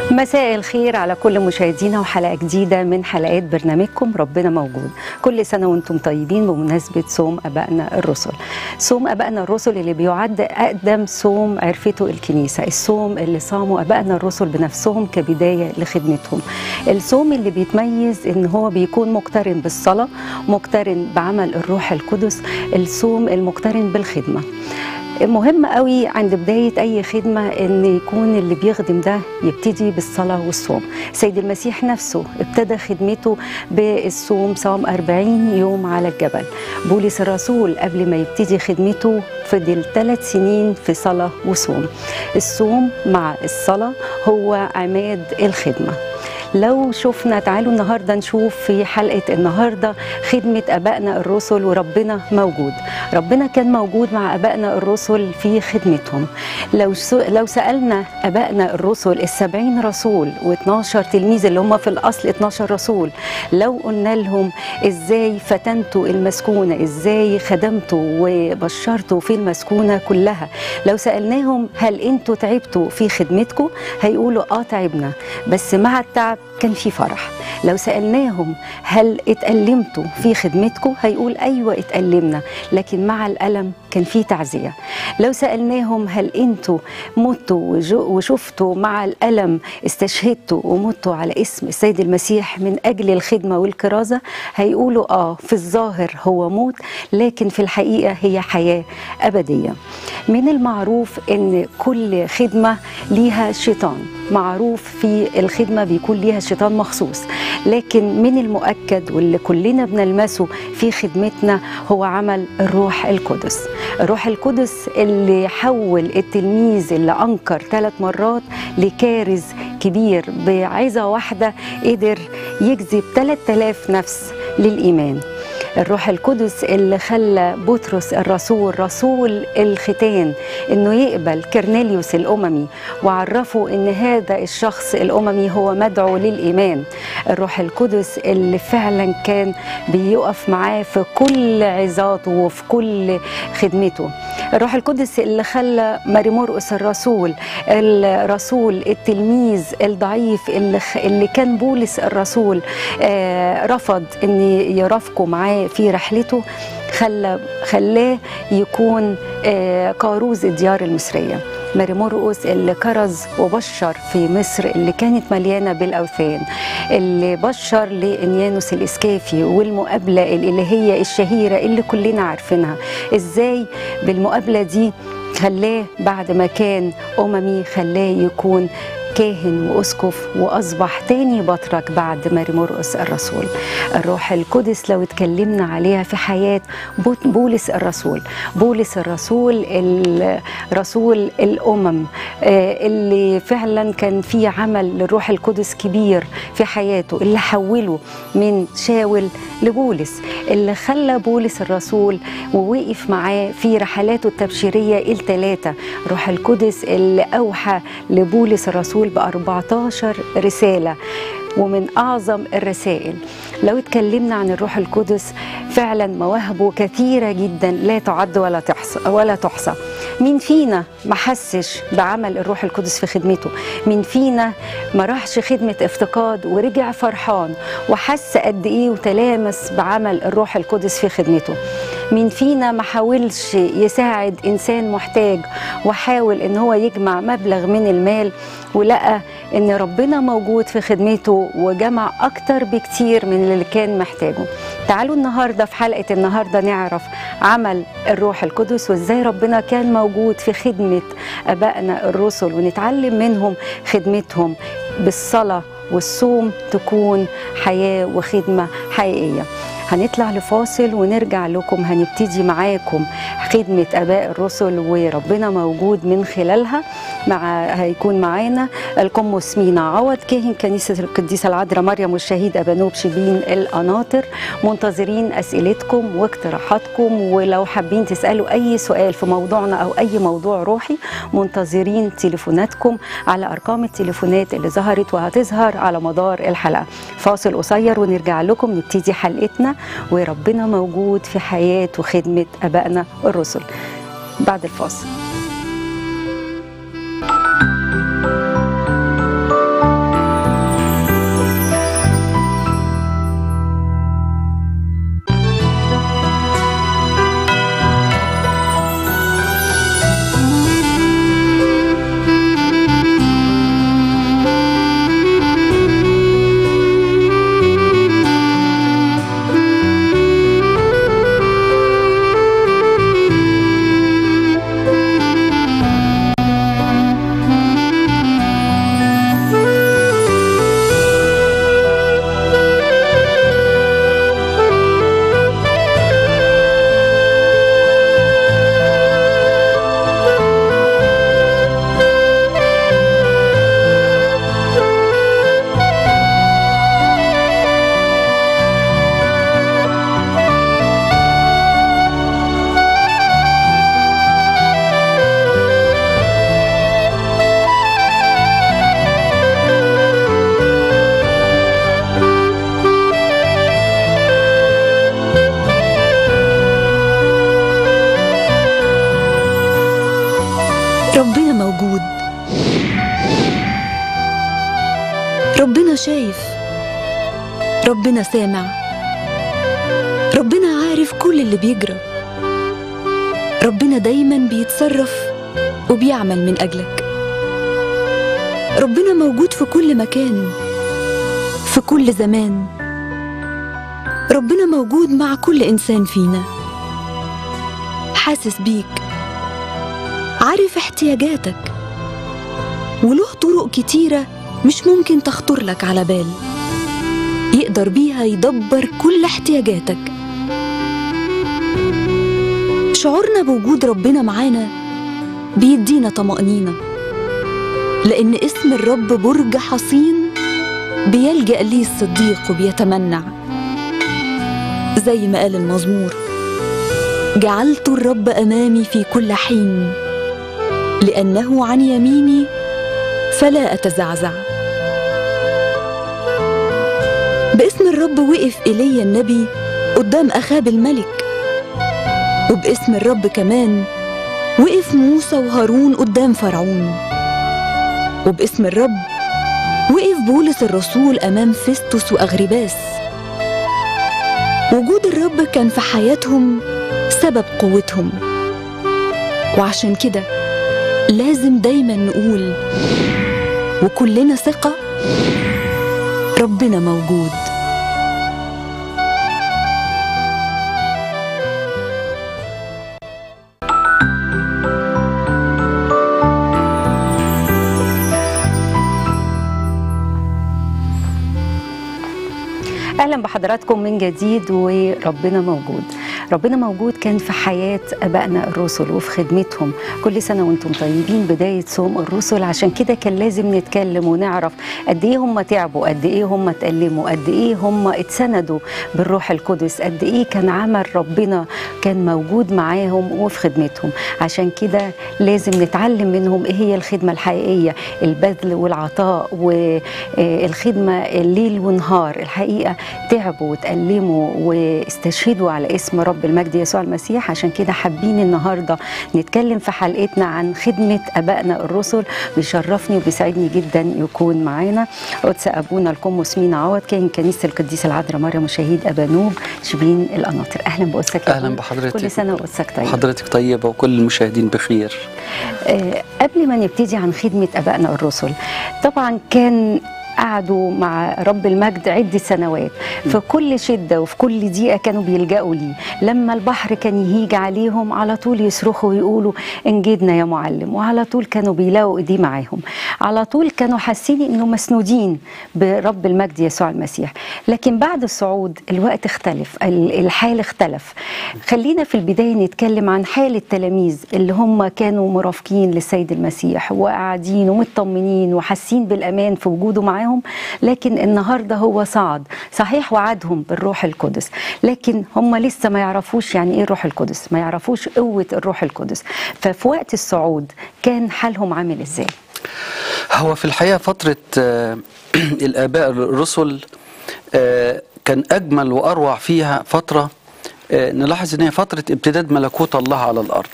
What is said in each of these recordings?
مساء الخير على كل مشاهدينا وحلقه جديده من حلقات برنامجكم ربنا موجود كل سنه وانتم طيبين بمناسبه صوم ابائنا الرسل صوم ابائنا الرسل اللي بيعد اقدم صوم عرفته الكنيسه الصوم اللي صاموا ابائنا الرسل بنفسهم كبدايه لخدمتهم الصوم اللي بيتميز ان هو بيكون مقترن بالصلاه مقترن بعمل الروح القدس الصوم المقترن بالخدمه مهم قوي عند بداية أي خدمة إن يكون اللي بيخدم ده يبتدي بالصلاة والصوم سيد المسيح نفسه ابتدى خدمته بالصوم صام 40 يوم على الجبل بولس الرسول قبل ما يبتدي خدمته فضل ثلاث سنين في صلاة وصوم الصوم مع الصلاة هو عماد الخدمة لو شفنا تعالوا النهارده نشوف في حلقه النهارده خدمه ابائنا الرسل وربنا موجود ربنا كان موجود مع ابائنا الرسل في خدمتهم لو لو سالنا ابائنا الرسل السبعين رسول و12 تلميذ اللي هم في الاصل 12 رسول لو قلنا لهم ازاي فتنتوا المسكونه ازاي خدمتوا وبشرتوا في المسكونه كلها لو سالناهم هل انتوا تعبتوا في خدمتكم هيقولوا اه تعبنا بس مع التعب كان في فرح لو سألناهم هل اتألمتوا في خدمتكم هيقول أيوة اتألمنا لكن مع الألم كان في تعزية لو سألناهم هل انتوا متوا وشفتوا مع الألم استشهدتوا ومتوا على اسم السيد المسيح من أجل الخدمة والكرازة هيقولوا آه في الظاهر هو موت لكن في الحقيقة هي حياة أبدية من المعروف أن كل خدمة ليها شيطان معروف في الخدمة بيكون ليها شيطان مخصوص لكن من المؤكد واللي كلنا بنلمسه في خدمتنا هو عمل الروح القدس الروح القدس اللي حول التلميذ اللي أنكر ثلاث مرات لكارز كبير بعظة واحدة قدر يجذب 3000 نفس للإيمان الروح القدس اللي خلى بطرس الرسول رسول الختان انه يقبل كرنيليوس الاممي وعرفه ان هذا الشخص الاممي هو مدعو للايمان الروح القدس اللي فعلا كان بيقف معاه في كل عظاته وفي كل خدمته الروح القدس اللي خلى ماري مرقس الرسول الرسول التلميذ الضعيف اللي, اللي كان بولس الرسول آه رفض ان يرافقه معاه في رحلته خلى خلاه يكون آه كاروز الديار المصريه ماري مرقس اللي كرز وبشر في مصر اللي كانت مليانه بالاوثان اللي بشر لانيانوس الاسكافي والمقابله الالهيه الشهيره اللي كلنا عارفينها ازاي بالمقابله دي خلاه بعد ما كان اممي خلاه يكون كاهن واسقف واصبح تاني بطرك بعد ماري مرقس الرسول الروح القدس لو اتكلمنا عليها في حياه بولس الرسول بولس الرسول رسول الامم اللي فعلا كان في عمل للروح القدس كبير في حياته اللي حوله من شاول لبولس اللي خلى بولس الرسول ووقف معاه في رحلاته التبشيريه الثلاثه روح القدس اللي اوحى لبولس الرسول ب 14 رساله ومن اعظم الرسائل لو اتكلمنا عن الروح القدس فعلا مواهبه كثيره جدا لا تعد ولا تحصى ولا تحصى مين فينا ما حسش بعمل الروح القدس في خدمته مين فينا ما راحش خدمه افتقاد ورجع فرحان وحس قد ايه وتلامس بعمل الروح القدس في خدمته مين فينا ما حاولش يساعد انسان محتاج وحاول ان هو يجمع مبلغ من المال ولقى ان ربنا موجود في خدمته وجمع اكتر بكتير من اللي كان محتاجه تعالوا النهارده في حلقه النهارده نعرف عمل الروح القدس وازاي ربنا كان موجود في خدمه ابائنا الرسل ونتعلم منهم خدمتهم بالصلاه والصوم تكون حياه وخدمه حقيقيه هنطلع لفاصل ونرجع لكم هنبتدي معاكم خدمة آباء الرسل وربنا موجود من خلالها مع هيكون معانا القمص مينا عوض كاهن كنيسة القديسة العذراء مريم والشهيد أبانوب شبين القناطر منتظرين أسئلتكم واقتراحاتكم ولو حابين تسألوا أي سؤال في موضوعنا أو أي موضوع روحي منتظرين تليفوناتكم على أرقام التليفونات اللي ظهرت وهتظهر على مدار الحلقة فاصل قصير ونرجع لكم نبتدي حلقتنا وربنا موجود في حياة وخدمة أبائنا الرسل بعد الفاصل ربنا موجود ربنا شايف ربنا سامع ربنا عارف كل اللي بيجرى ربنا دايما بيتصرف وبيعمل من أجلك ربنا موجود في كل مكان في كل زمان ربنا موجود مع كل إنسان فينا حاسس بيك عارف احتياجاتك وله طرق كتيرة مش ممكن تخطر لك على بال يقدر بيها يدبر كل احتياجاتك شعورنا بوجود ربنا معانا بيدينا طمأنينة لأن اسم الرب برج حصين بيلجأ ليه الصديق وبيتمنع زي ما قال المزمور جعلت الرب أمامي في كل حين لأنه عن يميني فلا أتزعزع باسم الرب وقف إيليا النبي قدام أخاب الملك وباسم الرب كمان وقف موسى وهارون قدام فرعون وباسم الرب وقف بولس الرسول أمام فيستوس وأغرباس وجود الرب كان في حياتهم سبب قوتهم وعشان كده لازم دايما نقول وكلنا ثقة ربنا موجود اهلا بحضراتكم من جديد وربنا موجود ربنا موجود كان في حياه ابائنا الرسل وفي خدمتهم كل سنه وانتم طيبين بدايه صوم الرسل عشان كده كان لازم نتكلم ونعرف قد ايه هم تعبوا قد ايه هم اتألموا قد ايه هم اتسندوا بالروح القدس قد ايه كان عمل ربنا كان موجود معاهم وفي خدمتهم عشان كده لازم نتعلم منهم ايه هي الخدمه الحقيقيه البذل والعطاء والخدمه الليل ونهار الحقيقه تعبوا وتألموا واستشهدوا على اسم رب المجد يسوع المسيح عشان كده حابين النهارده نتكلم في حلقتنا عن خدمه ابائنا الرسل بيشرفني وبيسعدني جدا يكون معانا قدس ابونا القمص مينا عوض كان كنيسه القديسه العذراء مريم وشهيد ابانوب شبين القناطر اهلا بقدسك اهلا بحضرتك كل سنه وقدسك طيب حضرتك طيبه وكل المشاهدين بخير آه قبل ما نبتدي عن خدمه ابائنا الرسل طبعا كان قعدوا مع رب المجد عدة سنوات في كل شدة وفي كل دقيقة كانوا بيلجأوا ليه لما البحر كان يهيج عليهم على طول يصرخوا ويقولوا انجدنا يا معلم وعلى طول كانوا بيلاقوا ايديه معاهم على طول كانوا حاسين انه مسنودين برب المجد يسوع المسيح لكن بعد الصعود الوقت اختلف الحال اختلف خلينا في البداية نتكلم عن حال التلاميذ اللي هم كانوا مرافقين للسيد المسيح وقاعدين ومطمنين وحاسين بالأمان في وجوده معاهم معاهم لكن النهارده هو صعد صحيح وعدهم بالروح القدس لكن هم لسه ما يعرفوش يعني ايه الروح القدس ما يعرفوش قوه الروح القدس ففي وقت الصعود كان حالهم عامل ازاي هو في الحقيقه فتره آه الاباء الرسل آه كان اجمل واروع فيها فتره آه نلاحظ ان هي فتره امتداد ملكوت الله على الارض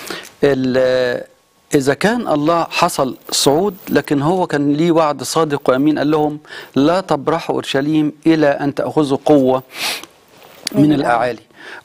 إذا كان الله حصل صعود لكن هو كان ليه وعد صادق وأمين قال لهم لا تبرحوا أورشليم إلى أن تأخذوا قوة من الأعالي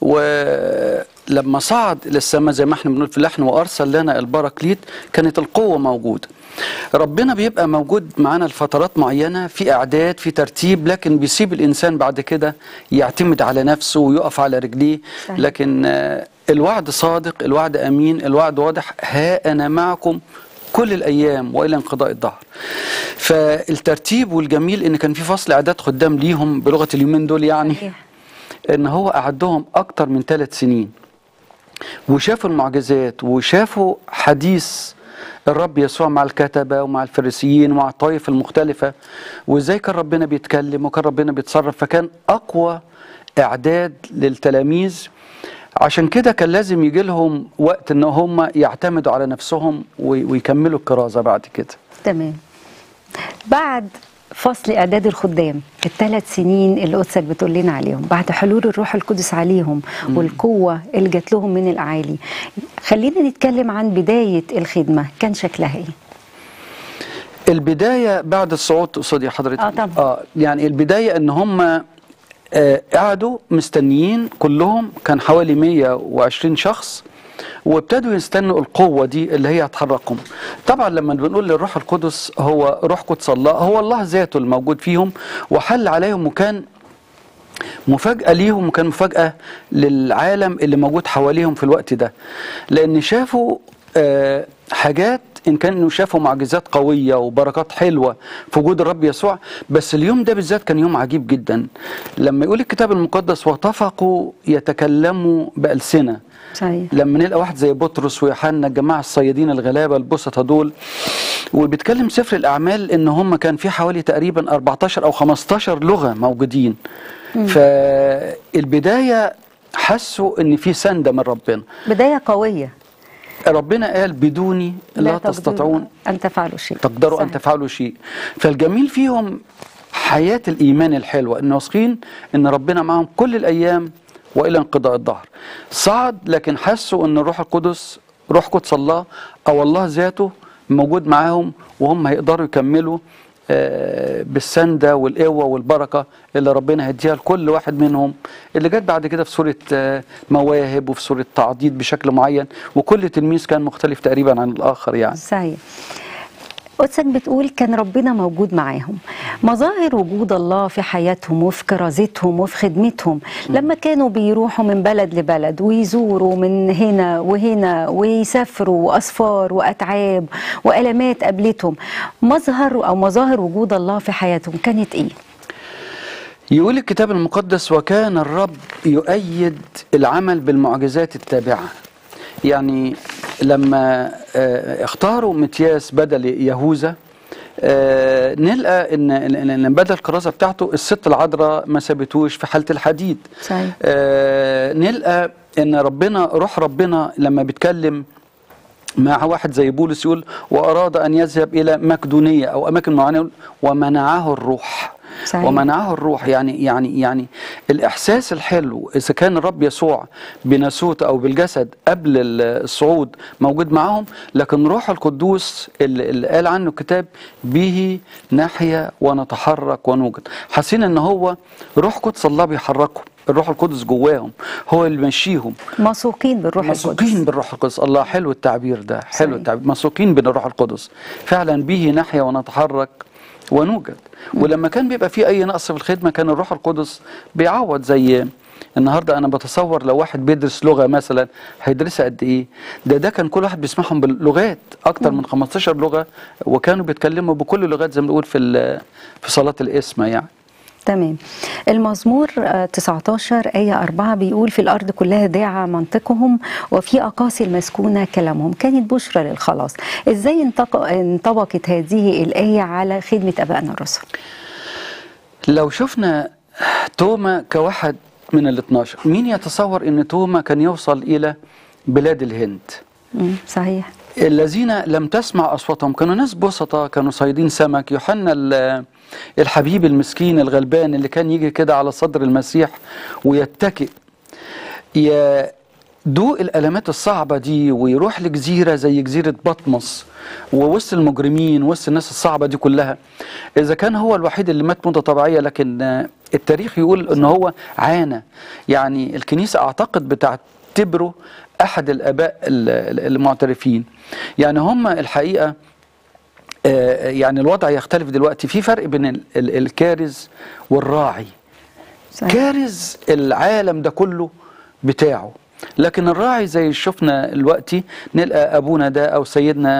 ولما صعد إلى السماء زي ما احنا بنقول في اللحن وأرسل لنا البراكليت كانت القوة موجودة ربنا بيبقى موجود معانا لفترات معينة في إعداد في ترتيب لكن بيسيب الإنسان بعد كده يعتمد على نفسه ويقف على رجليه صحيح. لكن الوعد صادق الوعد أمين الوعد واضح ها أنا معكم كل الأيام وإلى انقضاء الدهر فالترتيب والجميل إن كان في فصل إعداد خدام ليهم بلغة اليومين دول يعني إن هو أعدهم أكتر من ثلاث سنين وشافوا المعجزات وشافوا حديث الرب يسوع مع الكتبة ومع الفريسيين ومع الطائف المختلفة وازاي كان ربنا بيتكلم وكان ربنا بيتصرف فكان أقوى إعداد للتلاميذ عشان كده كان لازم يجي لهم وقت ان هم يعتمدوا على نفسهم ويكملوا الكرازة بعد كده تمام بعد فصل اعداد الخدام الثلاث سنين اللي قدسك بتقول لنا عليهم بعد حلول الروح القدس عليهم والقوه اللي جات لهم من الاعالي خلينا نتكلم عن بدايه الخدمه كان شكلها ايه البدايه بعد الصعود تقصدي يا حضرتك آه طبعا. اه يعني البدايه ان هم آه قعدوا مستنيين كلهم كان حوالي 120 شخص وابتدوا يستنوا القوة دي اللي هي هتحركهم طبعا لما بنقول للروح القدس هو روح قدس الله هو الله ذاته الموجود فيهم وحل عليهم وكان مفاجأة ليهم وكان مفاجأة للعالم اللي موجود حواليهم في الوقت ده لأن شافوا آه، حاجات إن كانوا شافوا معجزات قوية وبركات حلوة في وجود الرب يسوع بس اليوم ده بالذات كان يوم عجيب جدا لما يقول الكتاب المقدس واتفقوا يتكلموا بألسنة صحيح لما نلقى واحد زي بطرس ويوحنا الجماعه الصيادين الغلابه البسطة دول وبيتكلم سفر الاعمال ان هم كان في حوالي تقريبا 14 او 15 لغه موجودين فالبدايه حسوا ان في سنده من ربنا بدايه قويه ربنا قال بدوني لا, تستطيعون ان تفعلوا شيء تقدروا ان صحيح. تفعلوا شيء فالجميل فيهم حياه الايمان الحلوه ان واثقين ان ربنا معهم كل الايام والى انقضاء الظهر صعد لكن حسوا ان الروح القدس روح قدس الله او الله ذاته موجود معاهم وهم هيقدروا يكملوا آه، بالسندة والقوة والبركة اللي ربنا هيديها لكل واحد منهم اللي جت بعد كده في صورة آه، مواهب وفي صورة تعضيد بشكل معين وكل تلميذ كان مختلف تقريبا عن الآخر يعني صحيح قدسك بتقول كان ربنا موجود معاهم مظاهر وجود الله في حياتهم وفي كرازتهم وفي خدمتهم لما كانوا بيروحوا من بلد لبلد ويزوروا من هنا وهنا ويسافروا وأسفار وأتعاب وألمات قابلتهم مظهر أو مظاهر وجود الله في حياتهم كانت إيه؟ يقول الكتاب المقدس وكان الرب يؤيد العمل بالمعجزات التابعة يعني لما آه، اختاروا متياس بدل يهوذا آه، نلقى ان ان إن بدل الكرازه بتاعته الست العذراء ما سابتوش في حاله الحديد صحيح. آه، نلقى ان ربنا روح ربنا لما بيتكلم مع واحد زي بولس يقول واراد ان يذهب الى مقدونيه او اماكن معينه يقول ومنعه الروح صحيح. ومنعه الروح يعني يعني يعني الاحساس الحلو اذا كان الرب يسوع بناسوت او بالجسد قبل الصعود موجود معاهم لكن روح القدوس اللي اللي قال عنه الكتاب به نحيا ونتحرك ونوجد حاسين ان هو روح قدس الله بيحركهم الروح القدس جواهم هو اللي ماشيهم مسوقين بالروح مسوقين القدس بالروح القدس الله حلو التعبير ده حلو صحيح. التعبير مسوقين بالروح القدس فعلا به نحيا ونتحرك ونوجد ولما كان بيبقى في اي نقص في الخدمه كان الروح القدس بيعوض زي النهارده انا بتصور لو واحد بيدرس لغه مثلا هيدرسها قد ايه ده ده كان كل واحد بيسمعهم باللغات اكتر من 15 لغه وكانوا بيتكلموا بكل اللغات زي ما بنقول في ال- في صلاه الاسمه يعني تمام المزمور آه، 19 آية 4 بيقول في الأرض كلها داعى منطقهم وفي أقاصي المسكونة كلامهم كانت بشرى للخلاص إزاي انطق- انطبقت هذه الآية على خدمة أبائنا الرسل لو شفنا توما كواحد من ال 12 مين يتصور ان توما كان يوصل الى بلاد الهند مم، صحيح الذين لم تسمع اصواتهم كانوا ناس بسطة كانوا صيادين سمك يوحنا ال- الحبيب المسكين الغلبان اللي كان يجي كده على صدر المسيح ويتكئ يدوق الالمات الصعبه دي ويروح لجزيره زي جزيره بطمس ووسط المجرمين وسط الناس الصعبه دي كلها اذا كان هو الوحيد اللي مات موته طبيعيه لكن آه، التاريخ يقول ان هو عانى يعني الكنيسه اعتقد بتعتبره احد الاباء ال- ال- المعترفين يعني هم الحقيقه آه، يعني الوضع يختلف دلوقتي في فرق بين ال- ال- الكارز والراعي صحيح كارز العالم ده كله بتاعه لكن الراعي زي شفنا دلوقتي نلقى ابونا ده او سيدنا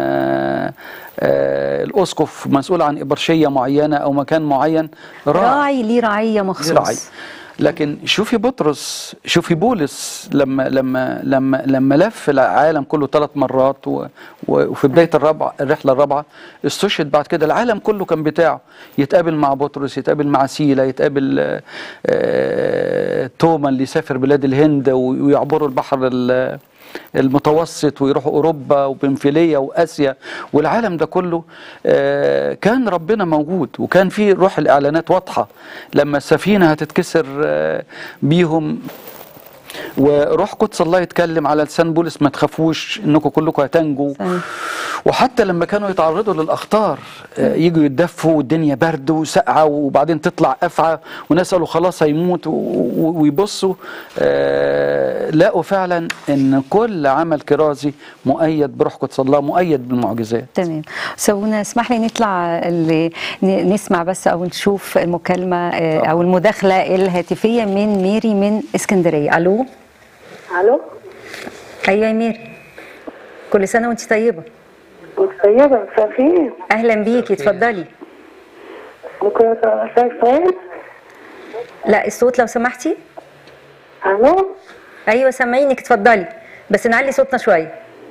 آه، الاسقف مسؤول عن ابرشيه معينه او مكان معين راعي ليه رعية راعي مخصوص لكن شوفي بطرس شوفي بولس لما لما لما لما لف العالم كله ثلاث مرات و- و- وفي بدايه الرابعه الرحله الرابعه استشهد بعد كده العالم كله كان بتاعه يتقابل مع بطرس يتقابل مع سيلا يتقابل آه، آه، توما اللي سافر بلاد الهند و- ويعبروا البحر ال- المتوسط ويروحوا اوروبا وبنفيليه واسيا والعالم ده كله آه، كان ربنا موجود وكان في روح الاعلانات واضحه لما السفينه هتتكسر آه، بيهم وروح قدس الله يتكلم على لسان بولس ما تخافوش انكم كلكم هتنجوا صحيح. وحتى لما كانوا يتعرضوا للاخطار آه، يجوا يتدفوا والدنيا برد وسقعه وبعدين تطلع افعى وناس قالوا خلاص هيموت و- و- ويبصوا آه، لقوا فعلا ان كل عمل كرازي مؤيد بروح قدس الله مؤيد بالمعجزات تمام سوونا اسمح لي نطلع ال- ن- نسمع بس او نشوف المكالمه آه، او المداخله الهاتفيه من ميري من اسكندريه الو الو ايوه يا ميري كل سنه وانت طيبه طيبة مساء الخير اهلا بيكي اتفضلي ممكن اسالك سؤال لا الصوت لو سمحتي الو ايوه سامعينك اتفضلي بس نعلي صوتنا شويه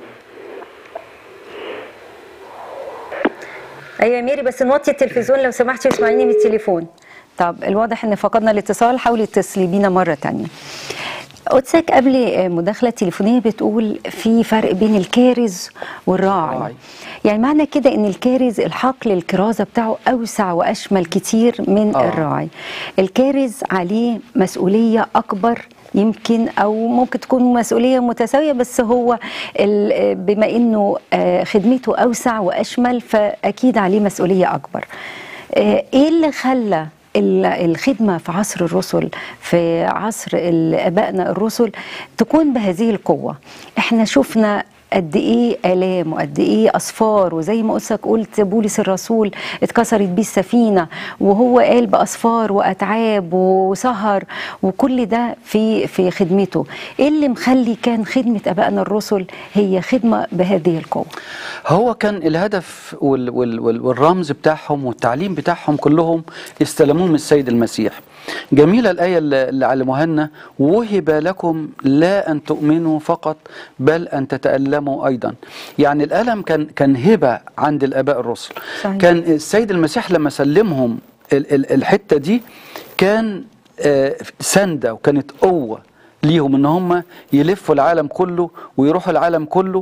ايوه يا ميري بس نوطي التلفزيون لو سمحتي واسمعيني من التليفون طب الواضح ان فقدنا الاتصال حاولي اتصلي بينا مره تانية قدسك قبل مداخله تليفونيه بتقول في فرق بين الكارز والراعي راعي. يعني معنى كده ان الكارز الحقل الكرازه بتاعه اوسع واشمل كتير من آه. الراعي الكارز عليه مسؤوليه اكبر يمكن او ممكن تكون مسؤوليه متساويه بس هو ال- بما انه آه، خدمته اوسع واشمل فاكيد عليه مسؤوليه اكبر آه، ايه اللي خلى ال- الخدمه في عصر الرسل في عصر ال- ابائنا الرسل تكون بهذه القوه احنا شفنا قد ايه الام وقد ايه اصفار وزي ما قلتك قلت بولس الرسول اتكسرت بيه السفينه وهو قال باصفار واتعاب وسهر وكل ده في في خدمته ايه اللي مخلي كان خدمه ابائنا الرسل هي خدمه بهذه القوه هو كان الهدف وال وال وال والرمز بتاعهم والتعليم بتاعهم كلهم استلموه من السيد المسيح جميلة الآية اللي اللي علموها لنا وهب لكم لا أن تؤمنوا فقط بل أن تتألموا أيضا يعني الألم كان كان هبة عند الآباء الرسل صحيح. كان السيد المسيح لما سلمهم ال- ال- الحتة دي كان آه، سندة وكانت قوة ليهم ان هم يلفوا العالم كله ويروحوا العالم كله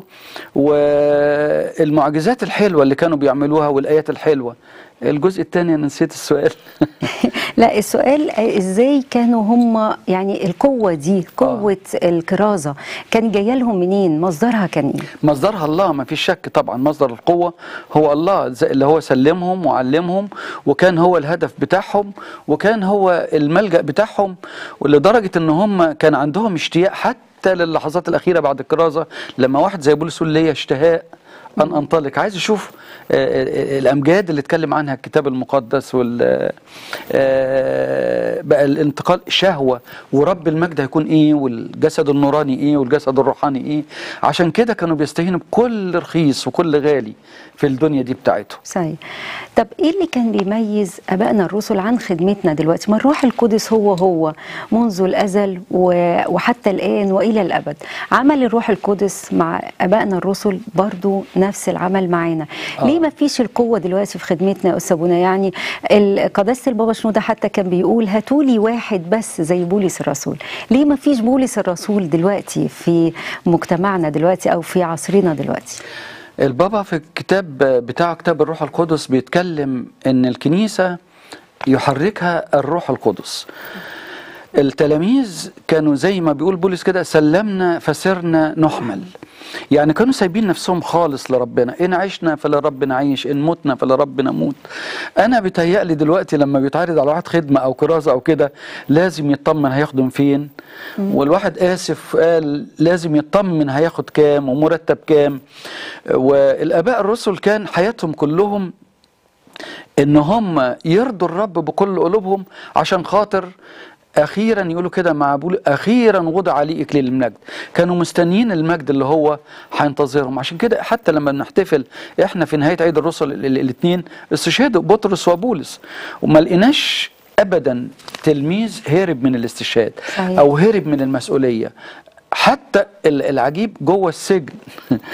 والمعجزات الحلوه اللي كانوا بيعملوها والايات الحلوه الجزء الثاني انا نسيت السؤال لا السؤال ازاي كانوا هم يعني القوه دي قوه الكرازه كان جايه لهم منين مصدرها كان ايه مصدرها الله ما فيش شك طبعا مصدر القوة هو الله زي اللي هو سلمهم وعلمهم وكان هو الهدف بتاعهم وكان هو الملجأ بتاعهم ولدرجة ان هم كان عندهم اشتياق حتى للحظات الأخيرة بعد الكرازة لما واحد زي بولس يقول لي اشتهاء أن أنطلق عايز أشوف آه، آه، الأمجاد اللي اتكلم عنها الكتاب المقدس وال آه، بقى الانتقال شهوة ورب المجد هيكون إيه والجسد النوراني إيه والجسد الروحاني إيه عشان كده كانوا بيستهينوا بكل رخيص وكل غالي في الدنيا دي بتاعتهم صحيح طب ايه اللي كان بيميز ابائنا الرسل عن خدمتنا دلوقتي ما الروح القدس هو هو منذ الازل و- وحتى الان والى الابد عمل الروح القدس مع ابائنا الرسل برضو نفس العمل معانا آه. ليه ما فيش القوه دلوقتي في خدمتنا يا استاذ بونا يعني ال- قداسه البابا شنوده حتى كان بيقول هاتولي واحد بس زي بولس الرسول ليه ما فيش بولس الرسول دلوقتي في مجتمعنا دلوقتي او في عصرنا دلوقتي البابا في الكتاب بتاعه كتاب الروح القدس بيتكلم ان الكنيسة يحركها الروح القدس التلاميذ كانوا زي ما بيقول بولس كده سلمنا فسرنا نحمل يعني كانوا سايبين نفسهم خالص لربنا ان عشنا فلرب نعيش ان متنا فلرب نموت انا بيتهيألي دلوقتي لما بيتعرض على واحد خدمه او كرازه او كده لازم يطمن هيخدم فين والواحد اسف قال لازم يطمن هياخد كام ومرتب كام والاباء الرسل كان حياتهم كلهم ان هم يرضوا الرب بكل قلوبهم عشان خاطر اخيرا يقولوا كده مع بول اخيرا وضع عليه اكليل المجد كانوا مستنيين المجد اللي هو هينتظرهم عشان كده حتى لما بنحتفل احنا في نهايه عيد الرسل الاثنين استشهدوا بطرس وبولس وما لقيناش ابدا تلميذ هرب من الاستشهاد صحيح. او هرب من المسؤوليه حتى ال- العجيب جوه السجن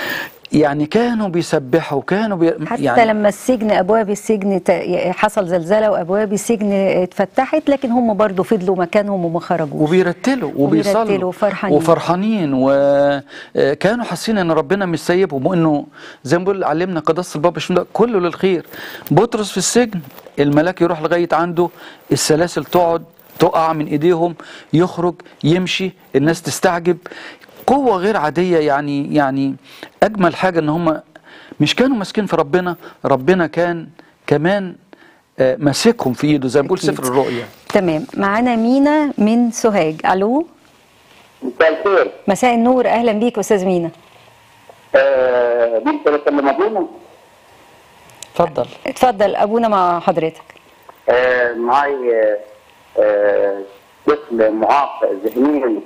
يعني كانوا بيسبحوا كانوا بي حتى يعني لما السجن ابواب السجن ت- حصل زلزله وابواب السجن اتفتحت لكن هم برضو فضلوا مكانهم وما خرجوش وبيرتلوا وبيصلوا وبيرتلوا وفرحانين. وفرحانين وكانوا حاسين ان ربنا مش سايبهم وانه زي ما بيقول علمنا قداسه البابا شنودة كله للخير بطرس في السجن الملاك يروح لغايه عنده السلاسل تقعد تقع من ايديهم يخرج يمشي الناس تستعجب قوه غير عاديه يعني يعني اجمل حاجه ان هم مش كانوا ماسكين في ربنا ربنا كان كمان آه، ماسكهم في ايده زي ما بيقول أكيد. سفر الرؤيا تمام معانا مينا من سوهاج الو مساء الخير مساء النور اهلا بيك استاذ مينا آه، ممكن اكلم ابونا اتفضل اتفضل ابونا مع حضرتك آه، معي آه، آه، طفل معاق ذهنيا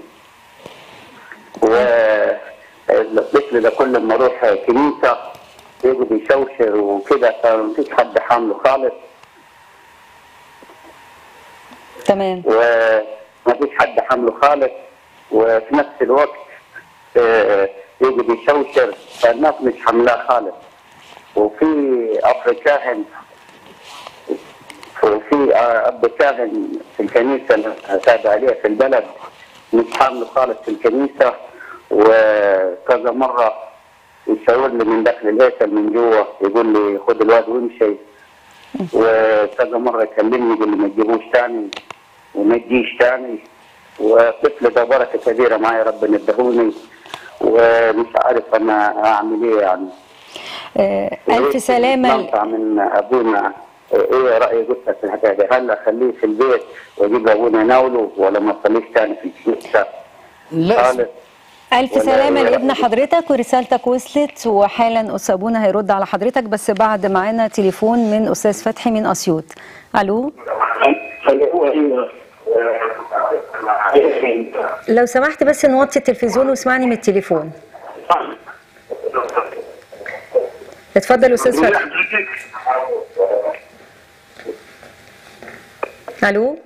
والطفل ده كل ما اروح كنيسه يجي بيشوشر وكده فمفيش حد حامله خالص تمام ومفيش حد حامله خالص وفي نفس الوقت آه، يجي بيشوشر فالناس مش حاملاه خالص وفي أب كاهن وفي آه، أب كاهن في الكنيسة اللي أتابع عليها في البلد مش حامله خالص في الكنيسة وكذا مرة يشاور لي من داخل الهيكل من جوه يقول لي خد الواد وامشي وكذا مرة يكلمني يقول لي ما تجيبوش تاني وما تجيش تاني والطفل ده بركة كبيرة معايا ربنا ادهوني ومش عارف انا اعمل ايه يعني آه الف سلامه ننفع من ابونا ايه راي جثه في الحكايه دي هل اخليه في البيت واجيب ابونا يناوله ولا ما اصليش تاني في الكنيسه لا خالص الف ولا سلامه إيه لابن رأيك؟ حضرتك ورسالتك وصلت وحالا استاذ ابونا هيرد على حضرتك بس بعد معانا تليفون من استاذ فتحي من اسيوط الو لو سمحت بس نوطي التلفزيون واسمعني من التليفون اتفضل استاذ فتحي الو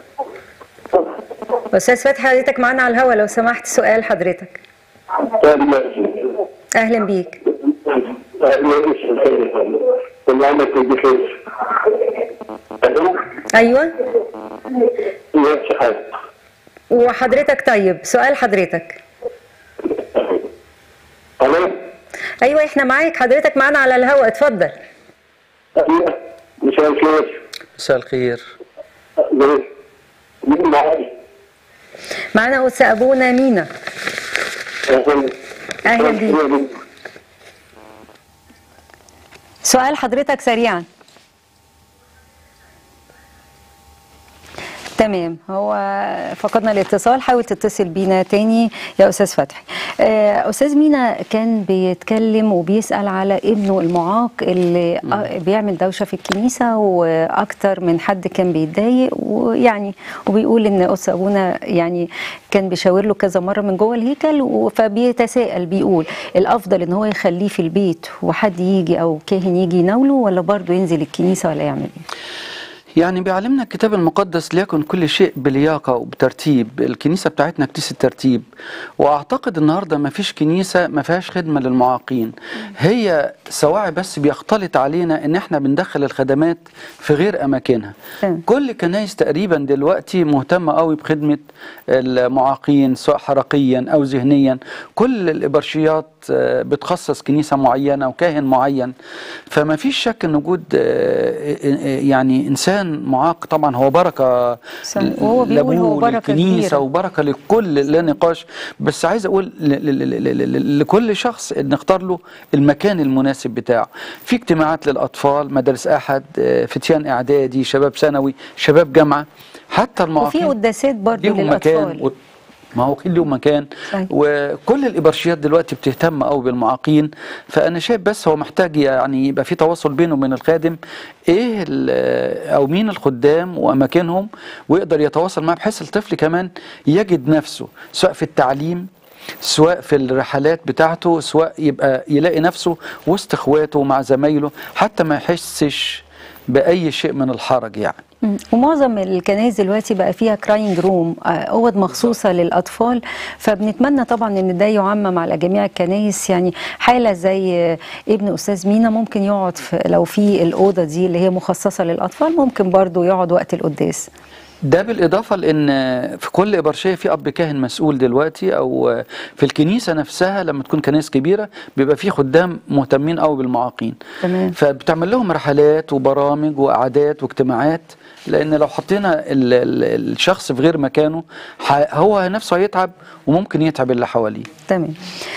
استاذ فتحي حضرتك معانا على الهوا لو سمحت سؤال حضرتك اهلا بيك كل عامك بخير ايوه ماشي حاجه وحضرتك طيب سؤال حضرتك الو ايوه احنا معاك حضرتك معانا على الهوا اتفضل مساء الخير مساء الخير مين معايا؟ معانا استاذ ابونا مينا اهلا بيك سؤال حضرتك سريعا تمام هو فقدنا الاتصال حاول تتصل بينا تاني يا استاذ فتحي آه، استاذ مينا كان بيتكلم وبيسال على ابنه المعاق اللي آه، بيعمل دوشه في الكنيسه واكتر من حد كان بيتضايق ويعني وبيقول ان استاذ ابونا يعني كان بيشاور له كذا مره من جوه الهيكل و- فبيتساءل بيقول الافضل ان هو يخليه في البيت وحد يجي او كاهن يجي يناوله ولا برضه ينزل الكنيسه ولا يعمل ايه؟ يعني بيعلمنا الكتاب المقدس ليكن كل شيء بلياقة وبترتيب الكنيسة بتاعتنا كنيسة ترتيب وأعتقد النهاردة ما فيش كنيسة ما فيهاش خدمة للمعاقين هي سواعي بس بيختلط علينا إن إحنا بندخل الخدمات في غير أماكنها تمام. كل كنايس تقريبا دلوقتي مهتمة قوي بخدمة المعاقين سواء حركيا أو ذهنيا كل الإبرشيات آه، بتخصص كنيسة معينة وكاهن معين فما فيش شك ان وجود آه، آه، يعني انسان معاق طبعا هو بركه صح. وهو بيقول لأبوه هو بركة للكنيسه كبيرة. وبركه للكل لا نقاش بس عايز اقول ل- ل- ل- ل- ل- لكل شخص نختار له المكان المناسب بتاعه في اجتماعات للاطفال مدارس احد آه، فتيان اعدادي شباب ثانوي شباب جامعه حتى وفي المعاقين قداسات برضه ليهم مكان للاطفال و... ما هو كل ليهم مكان صحيح. وكل الابرشيات دلوقتي بتهتم قوي بالمعاقين فانا شايف بس هو محتاج يعني يبقى في تواصل بينه وبين الخادم ايه ال- او مين الخدام واماكنهم ويقدر يتواصل معاه بحيث الطفل كمان يجد نفسه سواء في التعليم سواء في الرحلات بتاعته سواء يبقى يلاقي نفسه وسط اخواته ومع زمايله حتى ما يحسش باي شيء من الحرج يعني مم. ومعظم الكنائس دلوقتي بقى فيها كراينج روم اوض مخصوصه للاطفال فبنتمنى طبعا ان ده يعمم على جميع الكنائس يعني حاله زي آه، ابن استاذ مينا ممكن يقعد في لو في الاوضه دي اللي هي مخصصه للاطفال ممكن برضو يقعد وقت القداس ده بالإضافة لأن في كل إبرشية في أب كاهن مسؤول دلوقتي أو في الكنيسة نفسها لما تكون كنائس كبيرة بيبقى في خدام مهتمين قوي بالمعاقين تمام. فبتعمل لهم رحلات وبرامج وقعدات واجتماعات لأن لو حطينا ال ال الشخص في غير مكانه ح- هو نفسه هيتعب وممكن يتعب اللي حواليه تمام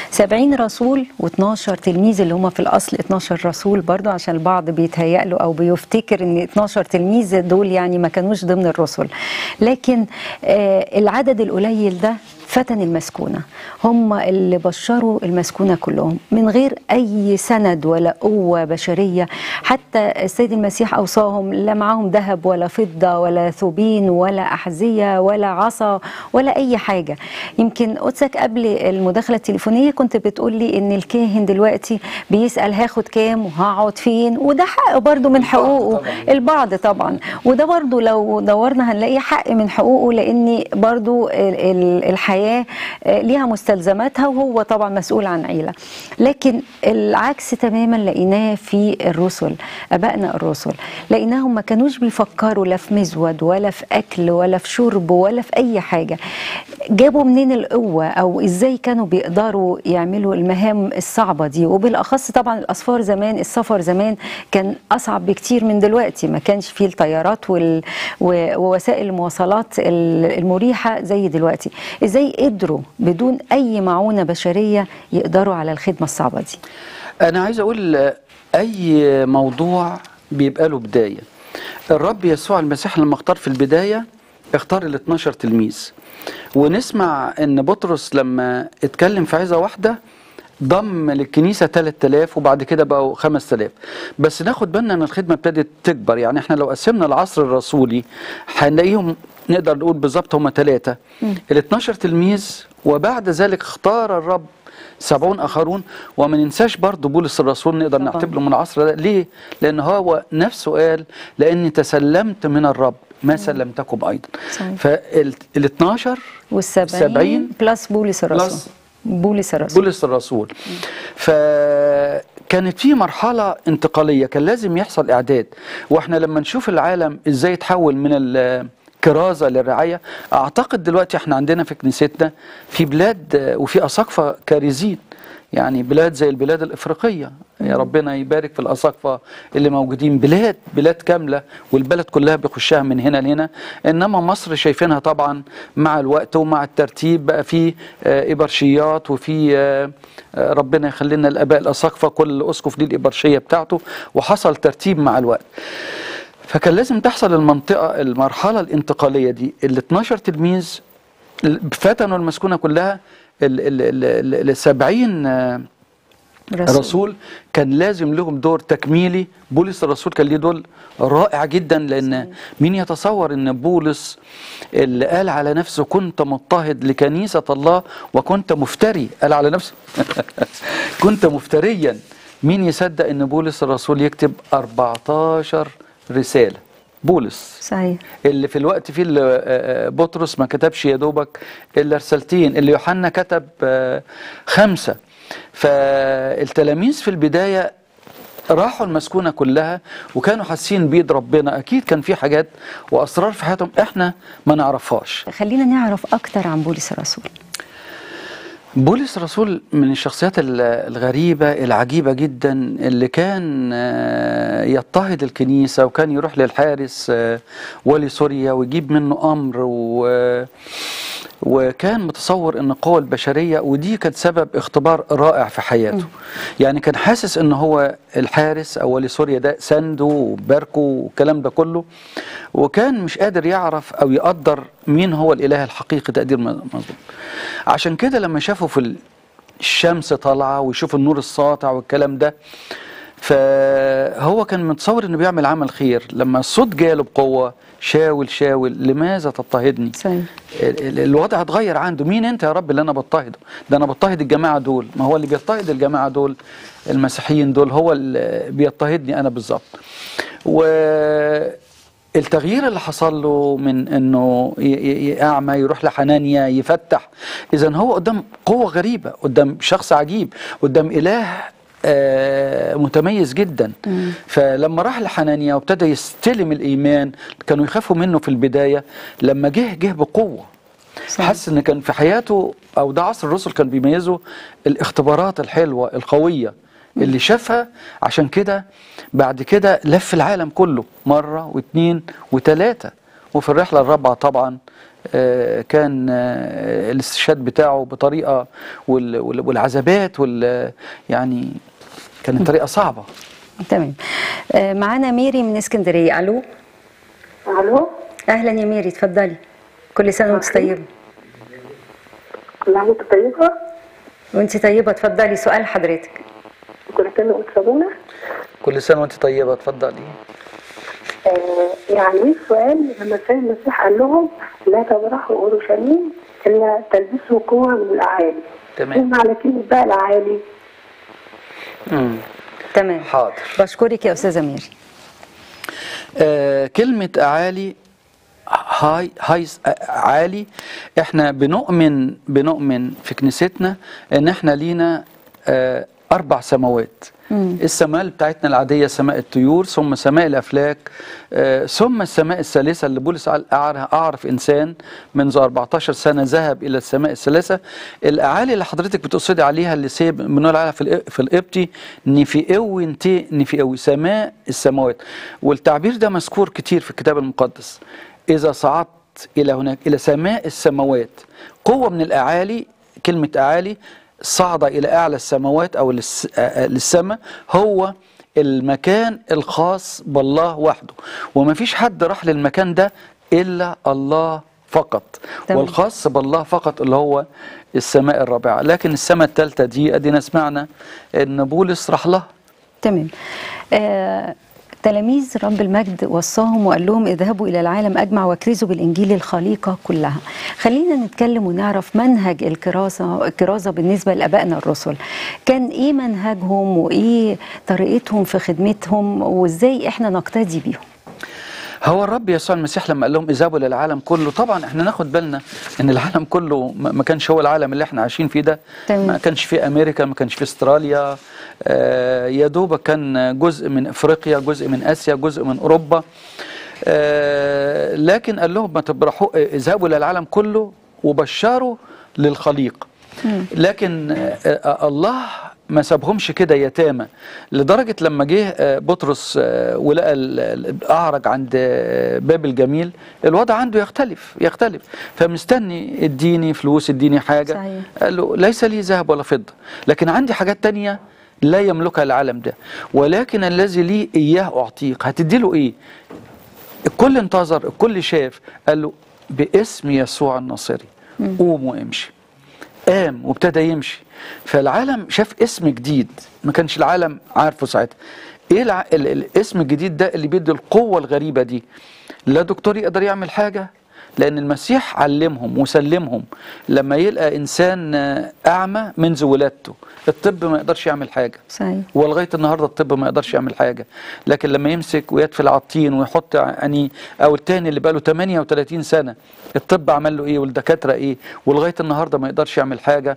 70 رسول و12 تلميذ اللي هم في الاصل 12 رسول برضو عشان البعض بيتهيأ له او بيفتكر ان 12 تلميذ دول يعني ما كانوش ضمن الرسل لكن آه العدد القليل ده فتن المسكونة هم اللي بشروا المسكونة كلهم من غير أي سند ولا قوة بشرية حتى السيد المسيح أوصاهم لا معاهم ذهب ولا فضة ولا ثوبين ولا أحذية ولا عصا ولا أي حاجة يمكن قدسك قبل المداخلة التليفونية كنت بتقول لي إن الكاهن دلوقتي بيسأل هاخد كام وهقعد فين وده حق برضو من حقوقه البعض طبعا وده برضو لو دورنا هنلاقي حق من حقوقه لأن برضو ال- ال- الحياة آه، ليها مستلزماتها وهو طبعا مسؤول عن عيلة لكن العكس تماما لقيناه في الرسل أبائنا الرسل لقيناهم ما كانوش بيفكروا لا في مزود ولا في أكل ولا في شرب ولا في أي حاجة جابوا منين القوة أو إزاي كانوا بيقدروا يعملوا المهام الصعبة دي وبالأخص طبعا الأسفار زمان السفر زمان كان أصعب بكتير من دلوقتي ما كانش فيه الطيارات وال... و- ووسائل المواصلات ال- المريحة زي دلوقتي إزاي قدروا بدون أي معونة بشرية يقدروا على الخدمة الصعبة دي أنا عايز أقول آه، أي موضوع بيبقى له بداية الرب يسوع المسيح لما اختار في البداية اختار ال 12 تلميذ ونسمع ان بطرس لما اتكلم في عظة واحدة ضم للكنيسة 3000 وبعد كده بقوا 5000 بس ناخد بالنا ان الخدمة ابتدت تكبر يعني احنا لو قسمنا العصر الرسولي هنلاقيهم نقدر نقول بالظبط هم ثلاثة ال 12 تلميذ وبعد ذلك اختار الرب سبعون اخرون وما ننساش برضه بولس الرسول نقدر طبعاً. نعتبره من العصر ده ليه؟ لان هو نفسه قال لاني تسلمت من الرب ما سلمتكم ايضا صحيح. فال 12 والسبعين سبعين بلس بولس الرسول بلس بولس الرسول بولس الرسول فكانت في مرحلة انتقالية كان لازم يحصل إعداد وإحنا لما نشوف العالم إزاي تحول من الكرازة للرعاية أعتقد دلوقتي إحنا عندنا في كنيستنا في بلاد آه، وفي أساقفة كارزين يعني بلاد زي البلاد الإفريقية يا ربنا يبارك في الأساقفة اللي موجودين بلاد بلاد كاملة والبلد كلها بيخشها من هنا لهنا إنما مصر شايفينها طبعا مع الوقت ومع الترتيب بقى في آه، إبرشيات وفي آه، آه، ربنا يخلي لنا الآباء الأساقفة كل أسقف ليه الإبرشية بتاعته وحصل ترتيب مع الوقت فكان لازم تحصل المنطقة المرحلة الانتقالية دي ال 12 تلميذ فتنوا المسكونة كلها ال ال ال ال- ال 70 آه، رسول. رسول كان لازم لهم دور تكميلي بولس الرسول كان ليه دور رائع جدا لان مين يتصور ان بولس اللي قال على نفسه كنت مضطهد لكنيسة الله وكنت مفتري قال على نفسه كنت مفتريا مين يصدق ان بولس الرسول يكتب 14 رسالة بولس صحيح اللي في الوقت فيه اللي آه، آه، بطرس ما كتبش يا دوبك الا رسالتين اللي يوحنا كتب آه، خمسه فالتلاميذ في البدايه راحوا المسكونه كلها وكانوا حاسين بيد ربنا اكيد كان في حاجات واسرار في حياتهم احنا ما نعرفهاش خلينا نعرف أكتر عن بولس الرسول بولس الرسول من الشخصيات ال- الغريبة العجيبة جدا اللي كان آه، يضطهد الكنيسة وكان يروح للحارس آه، والي سوريا ويجيب منه أمر و وكان متصور ان القوى البشريه ودي كانت سبب اختبار رائع في حياته يعني كان حاسس ان هو الحارس او ولي سوريا ده سنده وباركه والكلام ده كله وكان مش قادر يعرف او يقدر مين هو الاله الحقيقي تقدير مظبوط عشان كده لما شافوا في ال- الشمس طالعه ويشوف النور الساطع والكلام ده فهو كان متصور انه بيعمل عمل خير لما الصوت جاله بقوه شاول شاول لماذا تضطهدني صحيح. ال- ال- الوضع اتغير عنده مين انت يا رب اللي انا بضطهده ده انا بضطهد الجماعه دول ما هو اللي بيضطهد الجماعه دول المسيحيين دول هو اللي بيضطهدني انا بالظبط والتغيير اللي حصل له من انه ي- ي- ي- اعمى يروح لحنانيا يفتح اذا هو قدام قوه غريبه قدام شخص عجيب قدام اله آه، متميز جدا فلما راح لحنانيا وابتدى يستلم الايمان كانوا يخافوا منه في البدايه لما جه جه بقوه صحيح. حس ان كان في حياته او ده عصر الرسل كان بيميزه الاختبارات الحلوه القويه اللي شافها عشان كده بعد كده لف العالم كله مره واثنين وثلاثه وفي الرحله الرابعه طبعا آه، كان آه، الاستشهاد بتاعه بطريقه وال- وال- والعذابات وال يعني كانت طريقه صعبه تمام آه، معانا ميري من اسكندريه الو الو اهلا يا ميري اتفضلي كل سنه وانت طيبه كل عام وانت طيبه وانت طيبه اتفضلي سؤال حضرتك كل سنه وانت صابونه كل سنه وانت طيبه اتفضلي آه يعني ايه السؤال لما السيد المسيح قال لهم لا تبرحوا اورشليم الا تلبسوا قوه من الاعالي تمام. ايه معنى كلمه بقى الاعالي؟ امم تمام حاضر بشكرك يا استاذه ميري آه كلمة أعالي هاي هاي عالي احنا بنؤمن بنؤمن في كنيستنا ان احنا لينا آه اربع سماوات السماء بتاعتنا العاديه سماء الطيور ثم سماء الافلاك آه ثم السماء الثالثه اللي بولس قال أعرف, اعرف انسان منذ 14 سنه ذهب الى السماء الثالثه الاعالي اللي حضرتك بتقصدي عليها اللي سيب بنقول عليها في الإ- في القبطي نفيئو انتي نفيئو سماء السماوات والتعبير ده مذكور كتير في الكتاب المقدس اذا صعدت الى هناك الى سماء السماوات قوه من الاعالي كلمه اعالي صعد الى اعلى السماوات او للس- آه، آه، للسماء هو المكان الخاص بالله وحده وما فيش حد راح للمكان ده الا الله فقط تمام. والخاص بالله فقط اللي هو السماء الرابعه لكن السماء الثالثه دي ادينا سمعنا ان بولس راح لها تمام آه، تلاميذ رب المجد وصاهم وقال لهم اذهبوا الى العالم اجمع واكرزوا بالانجيل الخليقه كلها. خلينا نتكلم ونعرف منهج الكراسه الكرازه بالنسبه لابائنا الرسل. كان ايه منهجهم وايه طريقتهم في خدمتهم وازاي احنا نقتدي بيهم؟ هو الرب يسوع المسيح لما قال لهم اذهبوا للعالم كله طبعا احنا ناخد بالنا ان العالم كله ما ما كانش هو العالم اللي احنا عايشين فيه ده تمام. ما كانش في امريكا ما كانش في استراليا آه يا دوبك كان جزء من افريقيا جزء من اسيا جزء من اوروبا آه لكن قال لهم ما تبرحوا اذهبوا للعالم كله وبشروا للخليق لكن آه آه الله ما سابهمش كده يتامى لدرجة لما جه آه، بطرس آه، ولقى ال- ال- الأعرج عند آه، باب الجميل الوضع عنده يختلف يختلف فمستني اديني فلوس اديني حاجة صحيح. قال له ليس لي ذهب ولا فضة لكن عندي حاجات تانية لا يملكها العالم ده ولكن الذي لي إياه أعطيك هتدي له إيه الكل انتظر الكل شاف قال له باسم يسوع الناصري قوم وامشي قام وابتدى يمشي فالعالم شاف اسم جديد ما كانش العالم عارفه ساعتها ايه الع... ال... الاسم الجديد ده اللي بيدي القوه الغريبه دي لا دكتور يقدر يعمل حاجه لان المسيح علمهم وسلمهم لما يلقى انسان آه، اعمى منذ ولادته الطب ما يقدرش يعمل حاجه صحيح ولغايه النهارده الطب ما يقدرش يعمل حاجه لكن لما يمسك ويدفل على الطين ويحط يعني او التاني اللي بقاله 38 سنه الطب عمل له ايه والدكاتره ايه ولغايه النهارده ما يقدرش يعمل حاجه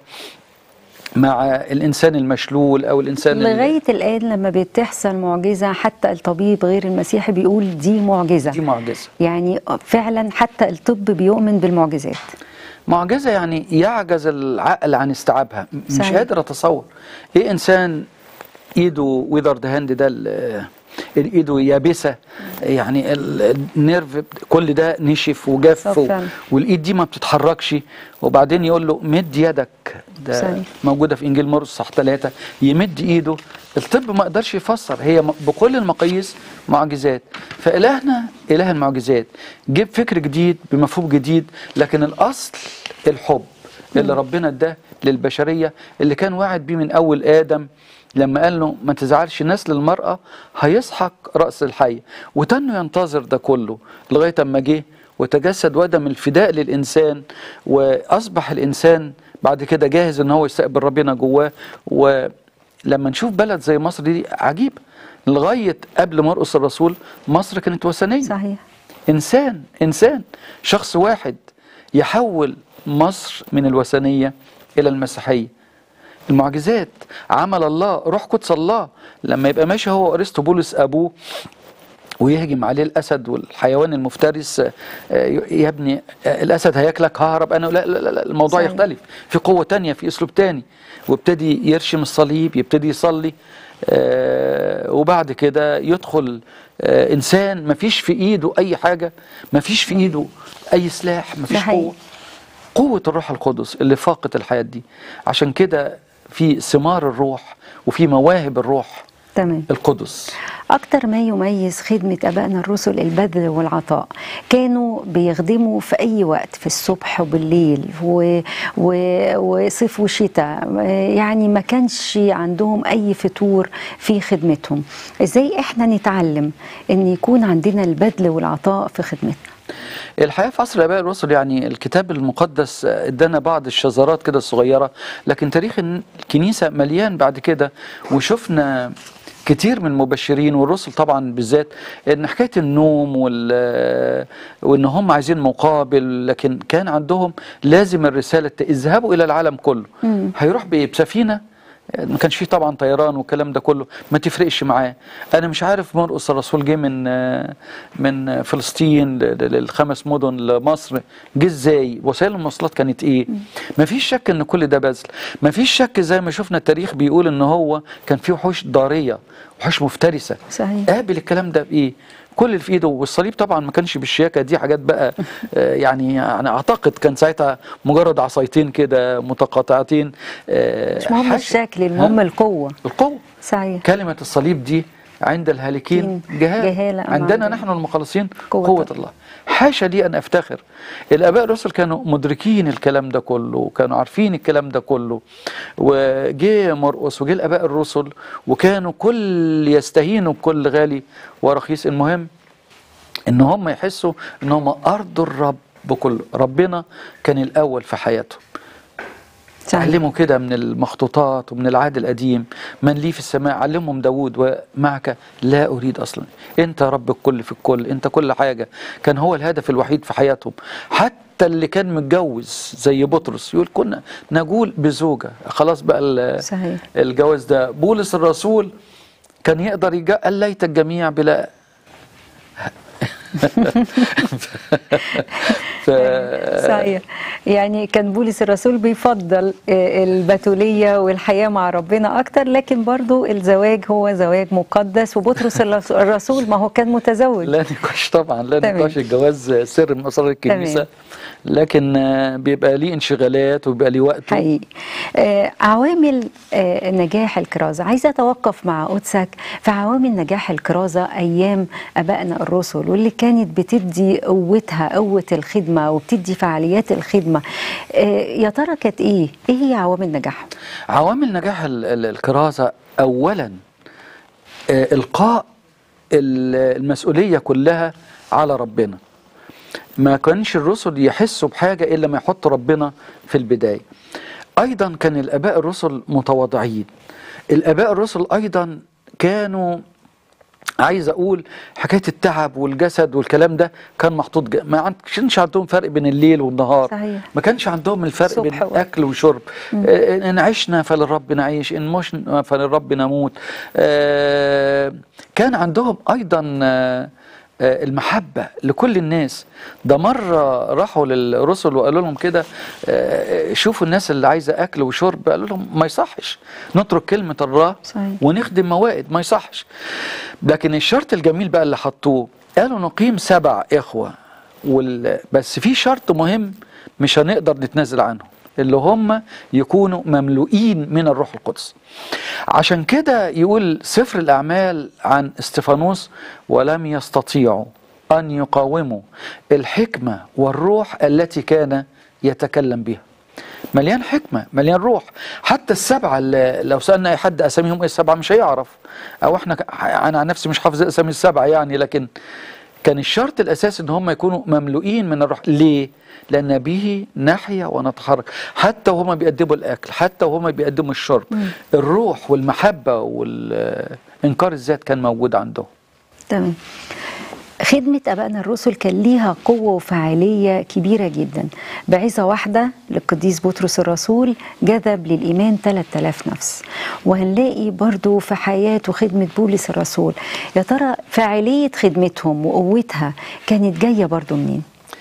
مع الانسان المشلول او الانسان اللي- لغايه الان لما بتحصل معجزه حتى الطبيب غير المسيحي بيقول دي معجزه دي معجزه يعني فعلا حتى الطب بيؤمن بالمعجزات معجزه يعني يعجز العقل عن استيعابها م- مش صحيح. قادر اتصور ايه انسان ايده ويذرد هاند ده ال- ايده يابسه يعني ال- النيرف بت- كل ده نشف وجف صح و- فعلا. والايد دي ما بتتحركش وبعدين يقول له مد يدك ده صحيح. موجوده في انجيل مرقس صح ثلاثه يمد ايده الطب ما قدرش يفسر هي م- بكل المقاييس معجزات فالهنا اله المعجزات جيب فكر جديد بمفهوم جديد لكن الاصل الحب اللي ربنا اداه للبشريه اللي كان واعد بيه من اول ادم لما قال له ما تزعلش نسل المرأة هيسحق رأس الحي وتنه ينتظر ده كله لغاية اما جه وتجسد ودم الفداء للإنسان وأصبح الإنسان بعد كده جاهز إن هو يستقبل ربنا جواه ولما نشوف بلد زي مصر دي عجيب لغايه قبل مرقس الرسول مصر كانت وثنيه صحيح انسان انسان شخص واحد يحول مصر من الوثنيه الى المسيحيه المعجزات عمل الله روح قدس الله لما يبقى ماشي هو ارسطو بولس ابوه ويهجم عليه الاسد والحيوان المفترس آه، يا ابني آه، الاسد هياكلك ههرب انا لا لا, لا لا، الموضوع صحيح. يختلف في قوه تانية في اسلوب تاني وابتدي يرشم الصليب يبتدي يصلي آه، وبعد كده يدخل آه، انسان ما فيش في ايده اي حاجه ما فيش في ايده اي سلاح ما ده فيش حقيقي. قوه قوة الروح القدس اللي فاقت الحياة دي عشان كده في ثمار الروح وفي مواهب الروح تمام القدس أكتر ما يميز خدمة أبائنا الرسل البذل والعطاء كانوا بيخدموا في أي وقت في الصبح وبالليل و... و... وصيف وشتاء يعني ما كانش عندهم أي فتور في خدمتهم إزاي إحنا نتعلم أن يكون عندنا البذل والعطاء في خدمتنا الحقيقة في عصر الآباء الرسل يعني الكتاب المقدس ادانا بعض الشذرات كده الصغيرة لكن تاريخ الكنيسة مليان بعد كده وشفنا كتير من المبشرين والرسل طبعا بالذات ان حكايه النوم وال وان هم عايزين مقابل لكن كان عندهم لازم الرساله ت- اذهبوا الى العالم كله مم. هيروح بايه بسفينه ما كانش فيه طبعا طيران والكلام ده كله ما تفرقش معاه انا مش عارف مرقس الرسول جه من من فلسطين ل- ل- للخمس مدن لمصر جه ازاي وسائل المواصلات كانت ايه ما فيش شك ان كل ده بذل ما فيش شك زي ما شفنا التاريخ بيقول ان هو كان فيه وحوش ضاريه وحوش مفترسه صحيح قابل الكلام ده بايه كل اللي في ايده والصليب طبعا ما كانش بالشياكه دي حاجات بقى آه، يعني يعني اعتقد كان ساعتها مجرد عصايتين كده متقاطعتين آه، مش مهم حاجة- الشكل المهم ها؟ القوة القوه صحيح كلمه الصليب دي عند الهالكين جهاله, جهالة أم عندنا عندنا. نحن المخلصين قوة قوة, الله. الله حاشا لي ان افتخر الاباء الرسل كانوا مدركين الكلام ده كله وكانوا عارفين الكلام ده كله وجه مرقس وجه الاباء الرسل وكانوا كل يستهينوا بكل غالي ورخيص المهم ان هم يحسوا ان هم ارضوا الرب بكل ربنا كان الاول في حياتهم صحيح. علموا كده من المخطوطات ومن العهد القديم من لي في السماء علمهم داود ومعك لا أريد أصلا أنت رب الكل في الكل أنت كل حاجة كان هو الهدف الوحيد في حياتهم حتى اللي كان متجوز زي بطرس يقول كنا نجول بزوجة خلاص بقى ال- صحيح الجواز ده بولس الرسول كان يقدر يجا قال ليت الجميع بلا ف... صحيح يعني كان بولس الرسول بيفضل آه، البتولية والحياة مع ربنا أكتر لكن برضو الزواج هو زواج مقدس وبطرس الرس- الرسول ما هو كان متزوج لا نقاش طبعا لا تمام. نقاش الجواز سر من اسرار الكنيسه تمام. لكن آه، بيبقى ليه انشغالات وبيبقى ليه وقته حقيقي آه، عوامل آه، نجاح الكرازة عايزة أتوقف مع قدسك في عوامل نجاح الكرازة أيام أبائنا الرسل واللي كانت بتدي قوتها قوة الخدمة وبتدي فعاليات الخدمة آه، يا ترى كانت إيه؟ إيه هي عوامل نجاحهم؟ عوامل نجاح ال- ال- الكرازه اولا آه، القاء ال- المسؤوليه كلها على ربنا ما كانش الرسل يحسوا بحاجه الا ما يحط ربنا في البدايه ايضا كان الاباء الرسل متواضعين الاباء الرسل ايضا كانوا عايز اقول حكايه التعب والجسد والكلام ده كان محطوط ج... ما كانش عندهم فرق بين الليل والنهار صحيح. ما كانش عندهم الفرق بين صبح و- اكل وشرب آه، ان عشنا فللرب نعيش ان مشنا فللرب نموت آه، كان عندهم ايضا آه، آه، المحبة لكل الناس ده مرة راحوا للرسل وقالوا لهم كده آه، شوفوا الناس اللي عايزة أكل وشرب قالوا لهم ما يصحش نترك كلمة الله صحيح. ونخدم موائد ما يصحش لكن الشرط الجميل بقى اللي حطوه قالوا نقيم سبع إخوة وال... بس في شرط مهم مش هنقدر نتنازل عنه اللي هم يكونوا مملوئين من الروح القدس عشان كده يقول سفر الأعمال عن استفانوس ولم يستطيعوا أن يقاوموا الحكمة والروح التي كان يتكلم بها مليان حكمة مليان روح حتى السبعة اللي لو سألنا أي حد أساميهم إيه السبعة مش هيعرف أو إحنا ك- أنا عن نفسي مش حافظ أسامي السبعة يعني لكن كان الشرط الاساسي ان هم يكونوا مملوئين من الروح ليه لان به نحيا ونتحرك حتى وهم بيقدموا الاكل حتى وهم بيقدموا الشرب الروح والمحبه والانكار الذات كان موجود عندهم تمام خدمة أبائنا الرسل كان ليها قوة وفعالية كبيرة جدا بعظة واحدة للقديس بطرس الرسول جذب للإيمان 3000 نفس وهنلاقي برضو في حياة وخدمة بولس الرسول يا ترى فعالية خدمتهم وقوتها كانت جاية برضو منين؟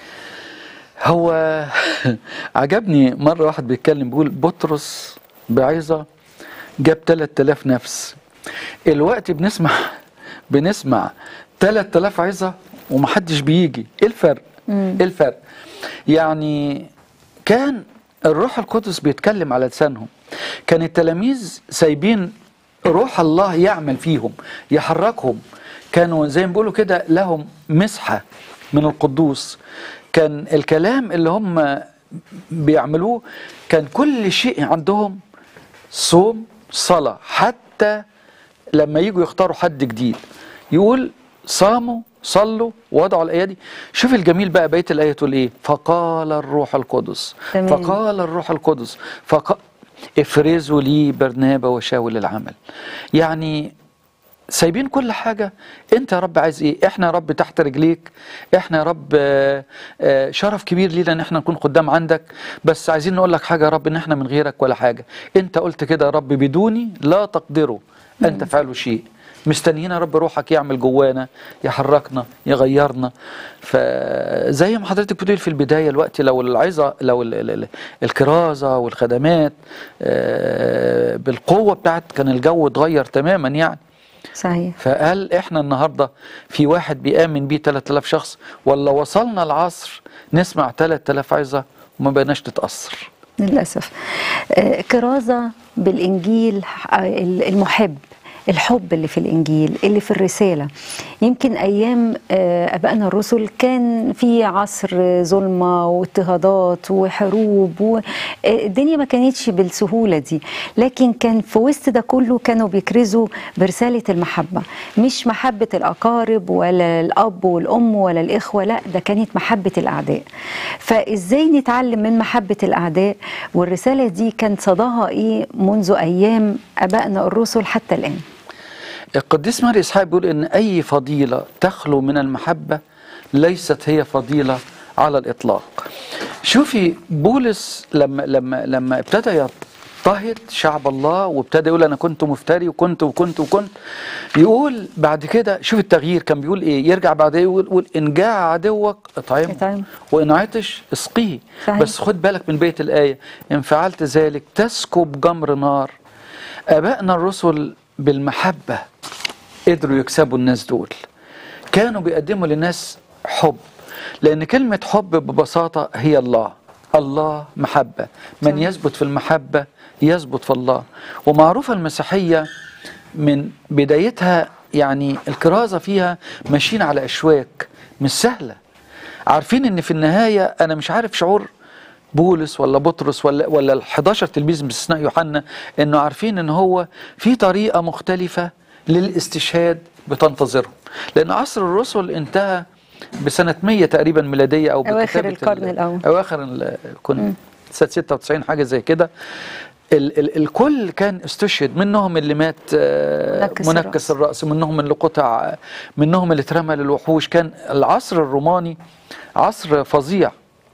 هو عجبني مرة واحد بيتكلم بيقول بطرس بعظة جاب 3000 نفس الوقت بنسمع بنسمع 3000 عظة ومحدش بيجي ايه الفرق ايه الفرق يعني كان الروح القدس بيتكلم على لسانهم كان التلاميذ سايبين روح الله يعمل فيهم يحركهم كانوا زي ما بيقولوا كده لهم مسحة من القدوس كان الكلام اللي هم بيعملوه كان كل شيء عندهم صوم صلاة حتى لما يجوا يختاروا حد جديد يقول صاموا صلوا وضعوا الايادي شوف الجميل بقى بقيه الايه تقول ايه فقال الروح القدس تمام. فقال الروح القدس فق... افرزوا لي برنابا وشاول العمل يعني سايبين كل حاجة انت يا رب عايز ايه احنا يا رب تحت رجليك احنا يا رب آه، آه، شرف كبير لينا ان احنا نكون قدام عندك بس عايزين نقول لك حاجة يا رب ان احنا من غيرك ولا حاجة انت قلت كده يا رب بدوني لا تقدروا ان تفعلوا شيء مستنيين يا رب روحك يعمل جوانا يحركنا يغيرنا فزي ما حضرتك بتقول في البدايه الوقت لو العظه لو ال- ال- ال- الكرازه والخدمات آه، بالقوه بتاعت كان الجو اتغير تماما يعني صحيح فهل احنا النهارده في واحد بيامن بيه 3000 شخص ولا وصلنا العصر نسمع 3000 عظه وما بقيناش نتاثر للأسف آه، كرازة بالإنجيل آه، المحب الحب اللي في الإنجيل اللي في الرسالة يمكن أيام آه، أبائنا الرسل كان في عصر ظلمة واضطهادات وحروب والدنيا ما كانتش بالسهولة دي لكن كان في وسط ده كله كانوا بيكرزوا برسالة المحبة مش محبة الأقارب ولا الأب والأم ولا الإخوة لا ده كانت محبة الأعداء فإزاي نتعلم من محبة الأعداء والرسالة دي كان صداها إيه منذ أيام أبائنا الرسل حتى الآن القديس ماري اسحاق بيقول ان اي فضيله تخلو من المحبه ليست هي فضيله على الاطلاق شوفي بولس لما لما لما ابتدى يضطهد شعب الله وابتدى يقول انا كنت مفتري وكنت وكنت وكنت يقول بعد كده شوف التغيير كان بيقول ايه يرجع بعد ايه يقول, يقول ان جاع عدوك اطعمه اطعمه. وان عطش اسقيه صحيح. بس خد بالك من بيت الايه ان فعلت ذلك تسكب جمر نار ابائنا الرسل بالمحبه قدروا يكسبوا الناس دول كانوا بيقدموا للناس حب لأن كلمة حب ببساطة هي الله الله محبة من يثبت في المحبة يثبت في الله ومعروفة المسيحية من بدايتها يعني الكرازة فيها ماشيين على أشواك مش سهلة عارفين ان في النهاية انا مش عارف شعور بولس ولا بطرس ولا ولا ال 11 تلميذ باستثناء يوحنا انه عارفين ان هو في طريقه مختلفه للاستشهاد بتنتظرهم لان عصر الرسل انتهى بسنه 100 تقريبا ميلاديه او أواخر بكتابة القرن ال- الأول. اواخر ال- كنت سنه 96 حاجه زي كده ال ال الكل كان استشهد منهم اللي مات آه، منكس منكس الرأس منهم اللي قطع منهم اللي اترمى للوحوش كان العصر الروماني عصر فظيع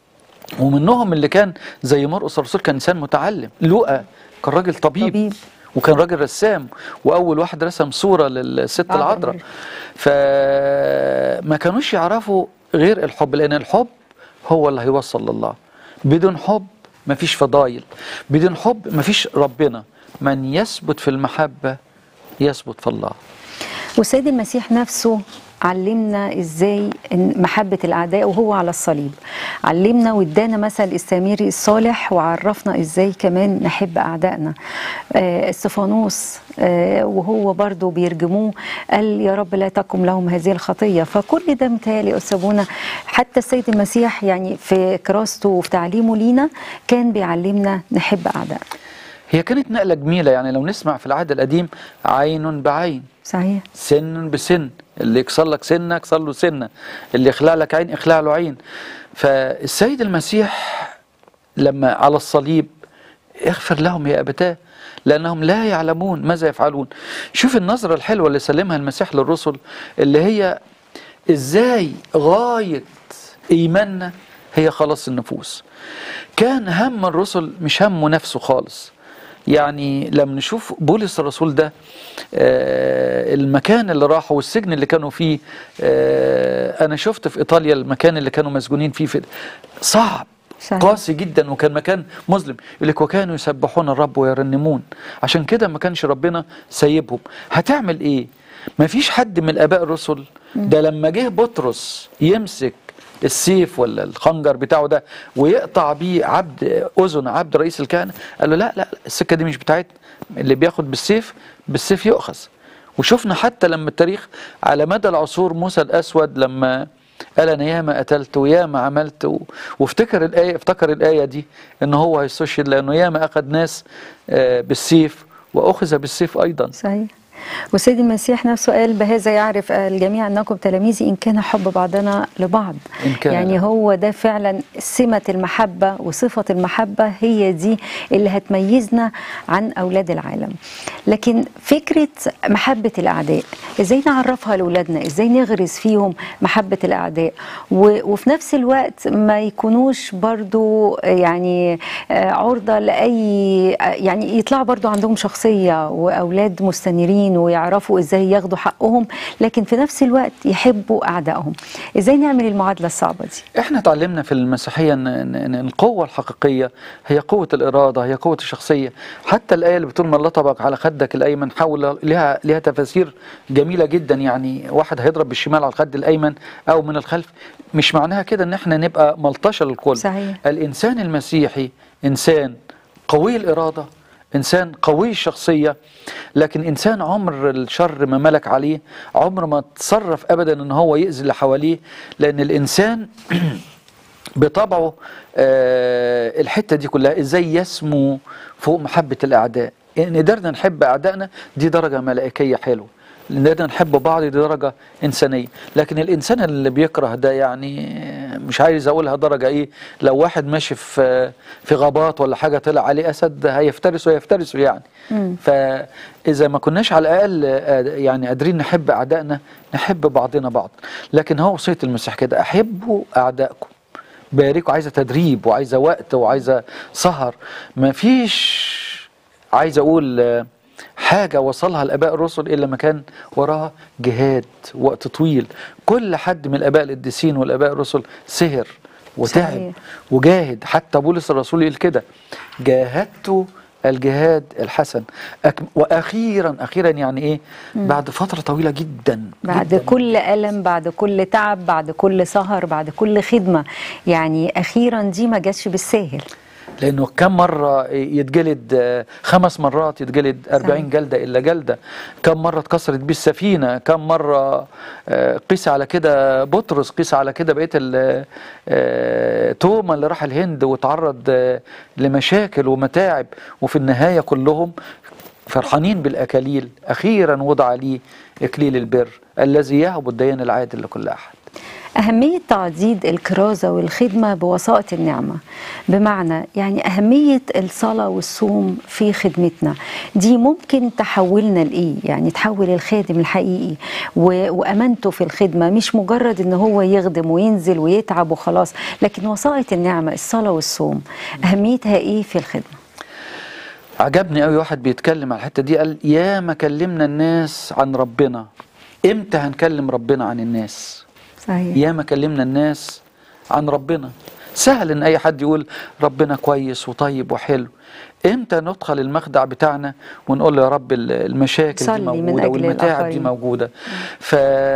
ومنهم اللي كان زي مرقس الرسول كان انسان متعلم لوقا كان راجل طبيب, طبيب. وكان راجل رسام واول واحد رسم صوره للست عذراء. العذراء فما كانوش يعرفوا غير الحب لان الحب هو اللي هيوصل لله بدون حب مفيش فضايل بدون حب مفيش ربنا من يثبت في المحبه يثبت في الله والسيد المسيح نفسه علمنا ازاي إن محبة الأعداء وهو على الصليب علمنا وادانا مثل السامري الصالح وعرفنا ازاي كمان نحب أعدائنا آه استفانوس آه وهو برضو بيرجموه قال يا رب لا تقم لهم هذه الخطية فكل ده متهيألي أستاذونا حتى السيد المسيح يعني في كراسته وفي تعليمه لينا كان بيعلمنا نحب أعدائنا هي كانت نقله جميله يعني لو نسمع في العهد القديم عين بعين صحيح سن بسن اللي يكسر لك سنه يكسر له سنه اللي يخلع لك عين يخلع له عين فالسيد المسيح لما على الصليب اغفر لهم يا أبتاه لأنهم لا يعلمون ماذا يفعلون شوف النظرة الحلوة اللي سلمها المسيح للرسل اللي هي إزاي غاية إيماننا هي خلاص النفوس كان هم الرسل مش همه نفسه خالص يعني لما نشوف بولس الرسول ده آه، المكان اللي راحوا والسجن اللي كانوا فيه آه، انا شفت في ايطاليا المكان اللي كانوا مسجونين فيه في صعب صحيح. قاسي جدا وكان مكان مظلم يقول لك وكانوا يسبحون الرب ويرنمون عشان كده ما كانش ربنا سايبهم هتعمل ايه ما فيش حد من الاباء الرسل ده لما جه بطرس يمسك السيف ولا الخنجر بتاعه ده ويقطع بيه عبد اذن عبد رئيس الكهنه قال له لا لا لا، السكه دي مش بتاعتنا اللي بياخد بالسيف بالسيف يؤخذ وشفنا حتى لما التاريخ على مدى العصور موسى الاسود لما قال انا ياما قتلت وياما عملت و... وافتكر الايه افتكر الايه دي ان هو هيستشهد لانه ياما اخذ ناس آه، بالسيف واخذ بالسيف ايضا صحيح وسيد المسيح نفسه قال بهذا يعرف الجميع انكم تلاميذي ان كان حب بعضنا لبعض إن كان. يعني هو ده فعلا سمه المحبه وصفه المحبه هي دي اللي هتميزنا عن اولاد العالم لكن فكره محبه الاعداء ازاي نعرفها لاولادنا ازاي نغرس فيهم محبه الاعداء و- وفي نفس الوقت ما يكونوش برضو يعني آه، عرضه لاي آه، يعني يطلعوا برضو عندهم شخصيه واولاد مستنيرين ويعرفوا ازاي ياخدوا حقهم لكن في نفس الوقت يحبوا اعدائهم ازاي نعمل المعادله الصعبه دي احنا اتعلمنا في المسيحيه ان ان إن القوه الحقيقيه هي قوه الاراده هي قوه الشخصيه حتى الايه اللي بتقول من لطبك على خدك الايمن حول لها لها تفاسير جميله جدا يعني واحد هيضرب بالشمال على الخد الايمن او من الخلف مش معناها كده ان احنا نبقى ملطشه للكل صحيح. الانسان المسيحي انسان قوي الاراده انسان قوي الشخصيه لكن انسان عمر الشر ما ملك عليه عمر ما تصرف ابدا ان هو يأذي اللي حواليه لان الانسان بطبعه آه، الحته دي كلها ازاي يسمو فوق محبه الاعداء ان قدرنا نحب اعدائنا دي درجه ملائكيه حلوه ان قدرنا نحب بعض دي درجه انسانيه لكن الانسان اللي بيكره ده يعني مش عايز اقولها درجه ايه لو واحد ماشي في في غابات ولا حاجه طلع عليه اسد هيفترسه هيفترسه يعني فاذا ما كناش على الاقل آه، يعني قادرين نحب اعدائنا نحب بعضنا بعض لكن هو وصيه المسيح كده احبوا اعدائكم باركوا عايزه تدريب وعايزه وقت وعايزه سهر ما فيش عايز اقول آه، حاجه وصلها الاباء الرسل الا ما كان وراها جهاد وقت طويل كل حد من الاباء القديسين والاباء الرسل سهر وتعب صحيح. وجاهد حتى بولس الرسول يقول كده جاهدت الجهاد الحسن أك... واخيرا اخيرا يعني ايه بعد فتره طويله جدا بعد جداً. كل ألم بعد كل تعب بعد كل سهر بعد كل خدمة يعني أخيرا دي ما جاتش بالساهل لانه كم مره يتجلد آه، خمس مرات يتجلد 40 جلده الا جلده كم مره اتكسرت بيه السفينه كم مره آه، قيس على كده بطرس قيس على كده بقيه ال- آه، توما اللي راح الهند وتعرض آه، لمشاكل ومتاعب وفي النهايه كلهم فرحانين بالاكاليل اخيرا وضع لي اكليل البر الذي يهب الديان العادل لكل احد أهمية تعضيد الكرازة والخدمة بوسائط النعمة بمعنى يعني أهمية الصلاة والصوم في خدمتنا دي ممكن تحولنا لإيه يعني تحول الخادم الحقيقي و- وأمانته في الخدمة مش مجرد إن هو يخدم وينزل ويتعب وخلاص لكن وسائط النعمة الصلاة والصوم أهميتها إيه في الخدمة عجبني قوي واحد بيتكلم على الحته دي قال يا ما كلمنا الناس عن ربنا امتى هنكلم ربنا عن الناس صحيح يا ما كلمنا الناس عن ربنا سهل ان اي حد يقول ربنا كويس وطيب وحلو امتى ندخل المخدع بتاعنا ونقول له يا رب ال- المشاكل صلي دي من موجوده أجل والمتاعب دي الآخرين. موجوده ف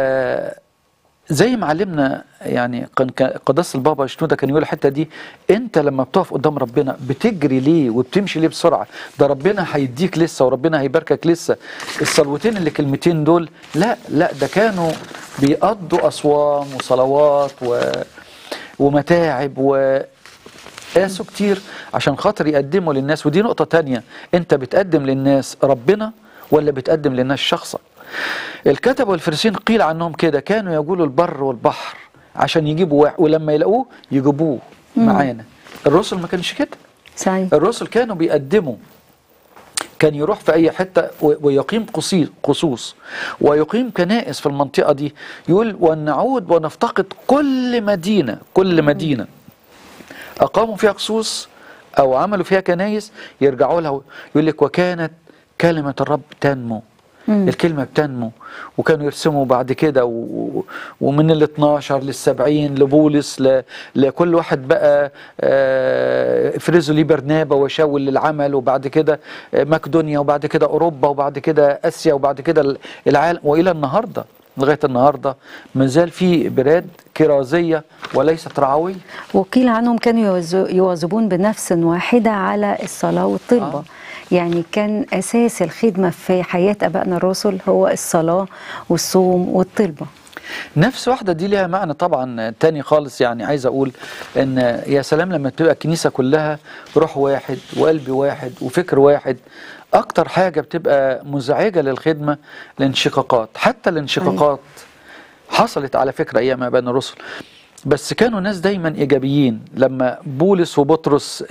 زي ما علمنا يعني كان كان قداس البابا شنودة كان يقول الحته دي انت لما بتقف قدام ربنا بتجري ليه وبتمشي ليه بسرعه ده ربنا هيديك لسه وربنا هيباركك لسه الصلوتين اللي كلمتين دول لا لا ده كانوا بيقضوا اصوام وصلوات و ومتاعب و قاسوا كتير عشان خاطر يقدموا للناس ودي نقطة تانية انت بتقدم للناس ربنا ولا بتقدم للناس شخصك الكتبة والفريسين قيل عنهم كده كانوا يقولوا البر والبحر عشان يجيبوا واحد ولما يلاقوه يجيبوه معانا الرسل ما كانش كده صحيح الرسل كانوا بيقدموا كان يروح في اي حته و- ويقيم قصي- قصوص ويقيم كنائس في المنطقه دي يقول ونعود ونفتقد كل مدينه كل مدينه اقاموا فيها قصوص او عملوا فيها كنايس يرجعوا لها يقول لك وكانت كلمه الرب تنمو مم. الكلمة بتنمو وكانوا يرسموا بعد كده و... و- ومن ال 12 لل 70 لبولس ل... لكل واحد بقى آه، افرزوا لي برنابا وشاول للعمل وبعد كده آه، مقدونيا وبعد كده اوروبا وبعد كده اسيا وبعد كده العالم والى النهارده لغايه النهارده ما زال في بلاد كرازيه وليست رعويه وقيل عنهم كانوا يوز- يواظبون بنفس واحدة على الصلاة والطلبة آه. آه. يعني كان أساس الخدمة في حياة أبائنا الرسل هو الصلاة والصوم والطلبة نفس واحدة دي ليها معنى طبعا تاني خالص يعني عايز أقول إن يا سلام لما تبقى الكنيسة كلها روح واحد وقلب واحد وفكر واحد أكتر حاجة بتبقى مزعجة للخدمة الانشقاقات حتى الانشقاقات حصلت على فكرة أيام أبانا الرسل بس كانوا ناس دايما ايجابيين لما بولس وبطرس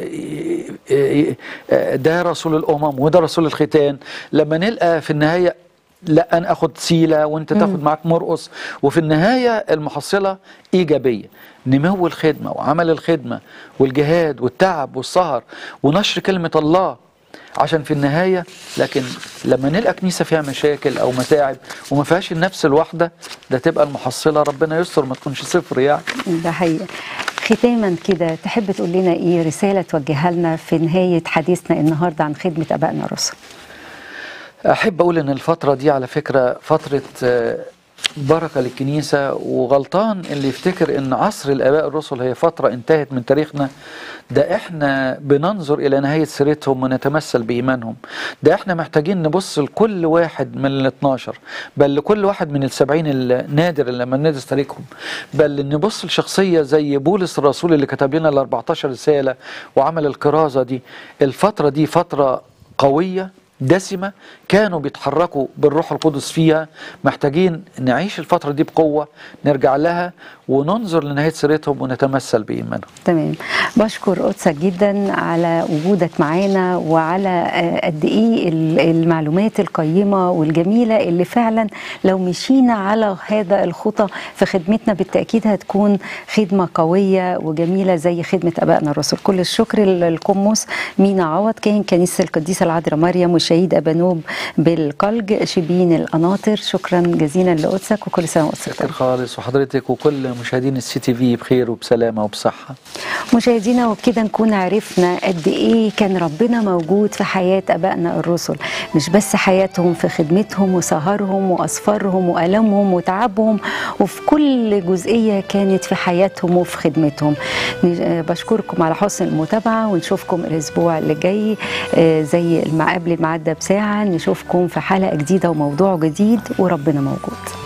ده رسول الامم وده رسول الختان لما نلقى في النهايه لا انا اخد سيله وانت تاخد معاك مرقص وفي النهايه المحصله ايجابيه نمو الخدمه وعمل الخدمه والجهاد والتعب والسهر ونشر كلمه الله عشان في النهايه لكن لما نلقى كنيسه فيها مشاكل او متاعب وما فيهاش النفس الواحده ده تبقى المحصله ربنا يستر ما تكونش صفر يعني ده حقيقي ختاما كده تحب تقول لنا ايه رسالة توجهها لنا في نهاية حديثنا النهاردة عن خدمة أبائنا الرسل احب اقول ان الفتره دي على فكره فتره آه، بركه للكنيسه وغلطان اللي يفتكر ان عصر الاباء الرسل هي فتره انتهت من تاريخنا ده احنا بننظر الى نهايه سيرتهم ونتمثل بايمانهم ده احنا محتاجين نبص لكل واحد من ال 12 بل لكل واحد من السبعين النادر اللي لما ندرس تاريخهم بل نبص لشخصيه زي بولس الرسول اللي كتب لنا ال 14 رساله وعمل الكرازه دي الفتره دي فتره قويه دسمة كانوا بيتحركوا بالروح القدس فيها محتاجين نعيش الفترة دي بقوة نرجع لها وننظر لنهاية سيرتهم ونتمثل بإيمانهم تمام بشكر قدسك جدا على وجودك معانا وعلى آه، قد ايه ال- المعلومات القيمه والجميله اللي فعلا لو مشينا على هذا الخطى في خدمتنا بالتاكيد هتكون خدمه قويه وجميله زي خدمه ابائنا الرسل كل الشكر للقمص مينا عوض كاهن كنيسه القديسه العذراء مريم والشهيد ابانوب بالقلج شبين القناطر شكرا جزيلا لقدسك وكل سنه وقدسك شكر خالص وحضرتك وكل مشاهدين السي تي في بخير وبسلامة وبصحة مشاهدينا وبكده نكون عرفنا قد ايه كان ربنا موجود في حياه ابائنا الرسل مش بس حياتهم في خدمتهم وسهرهم واسفارهم والامهم وتعبهم وفي كل جزئيه كانت في حياتهم وفي خدمتهم ن- آه، بشكركم على حسن المتابعه ونشوفكم الاسبوع اللي جاي آه، زي المع- قبل الميعاد ده بساعه نشوفكم في حلقه جديده وموضوع جديد وربنا موجود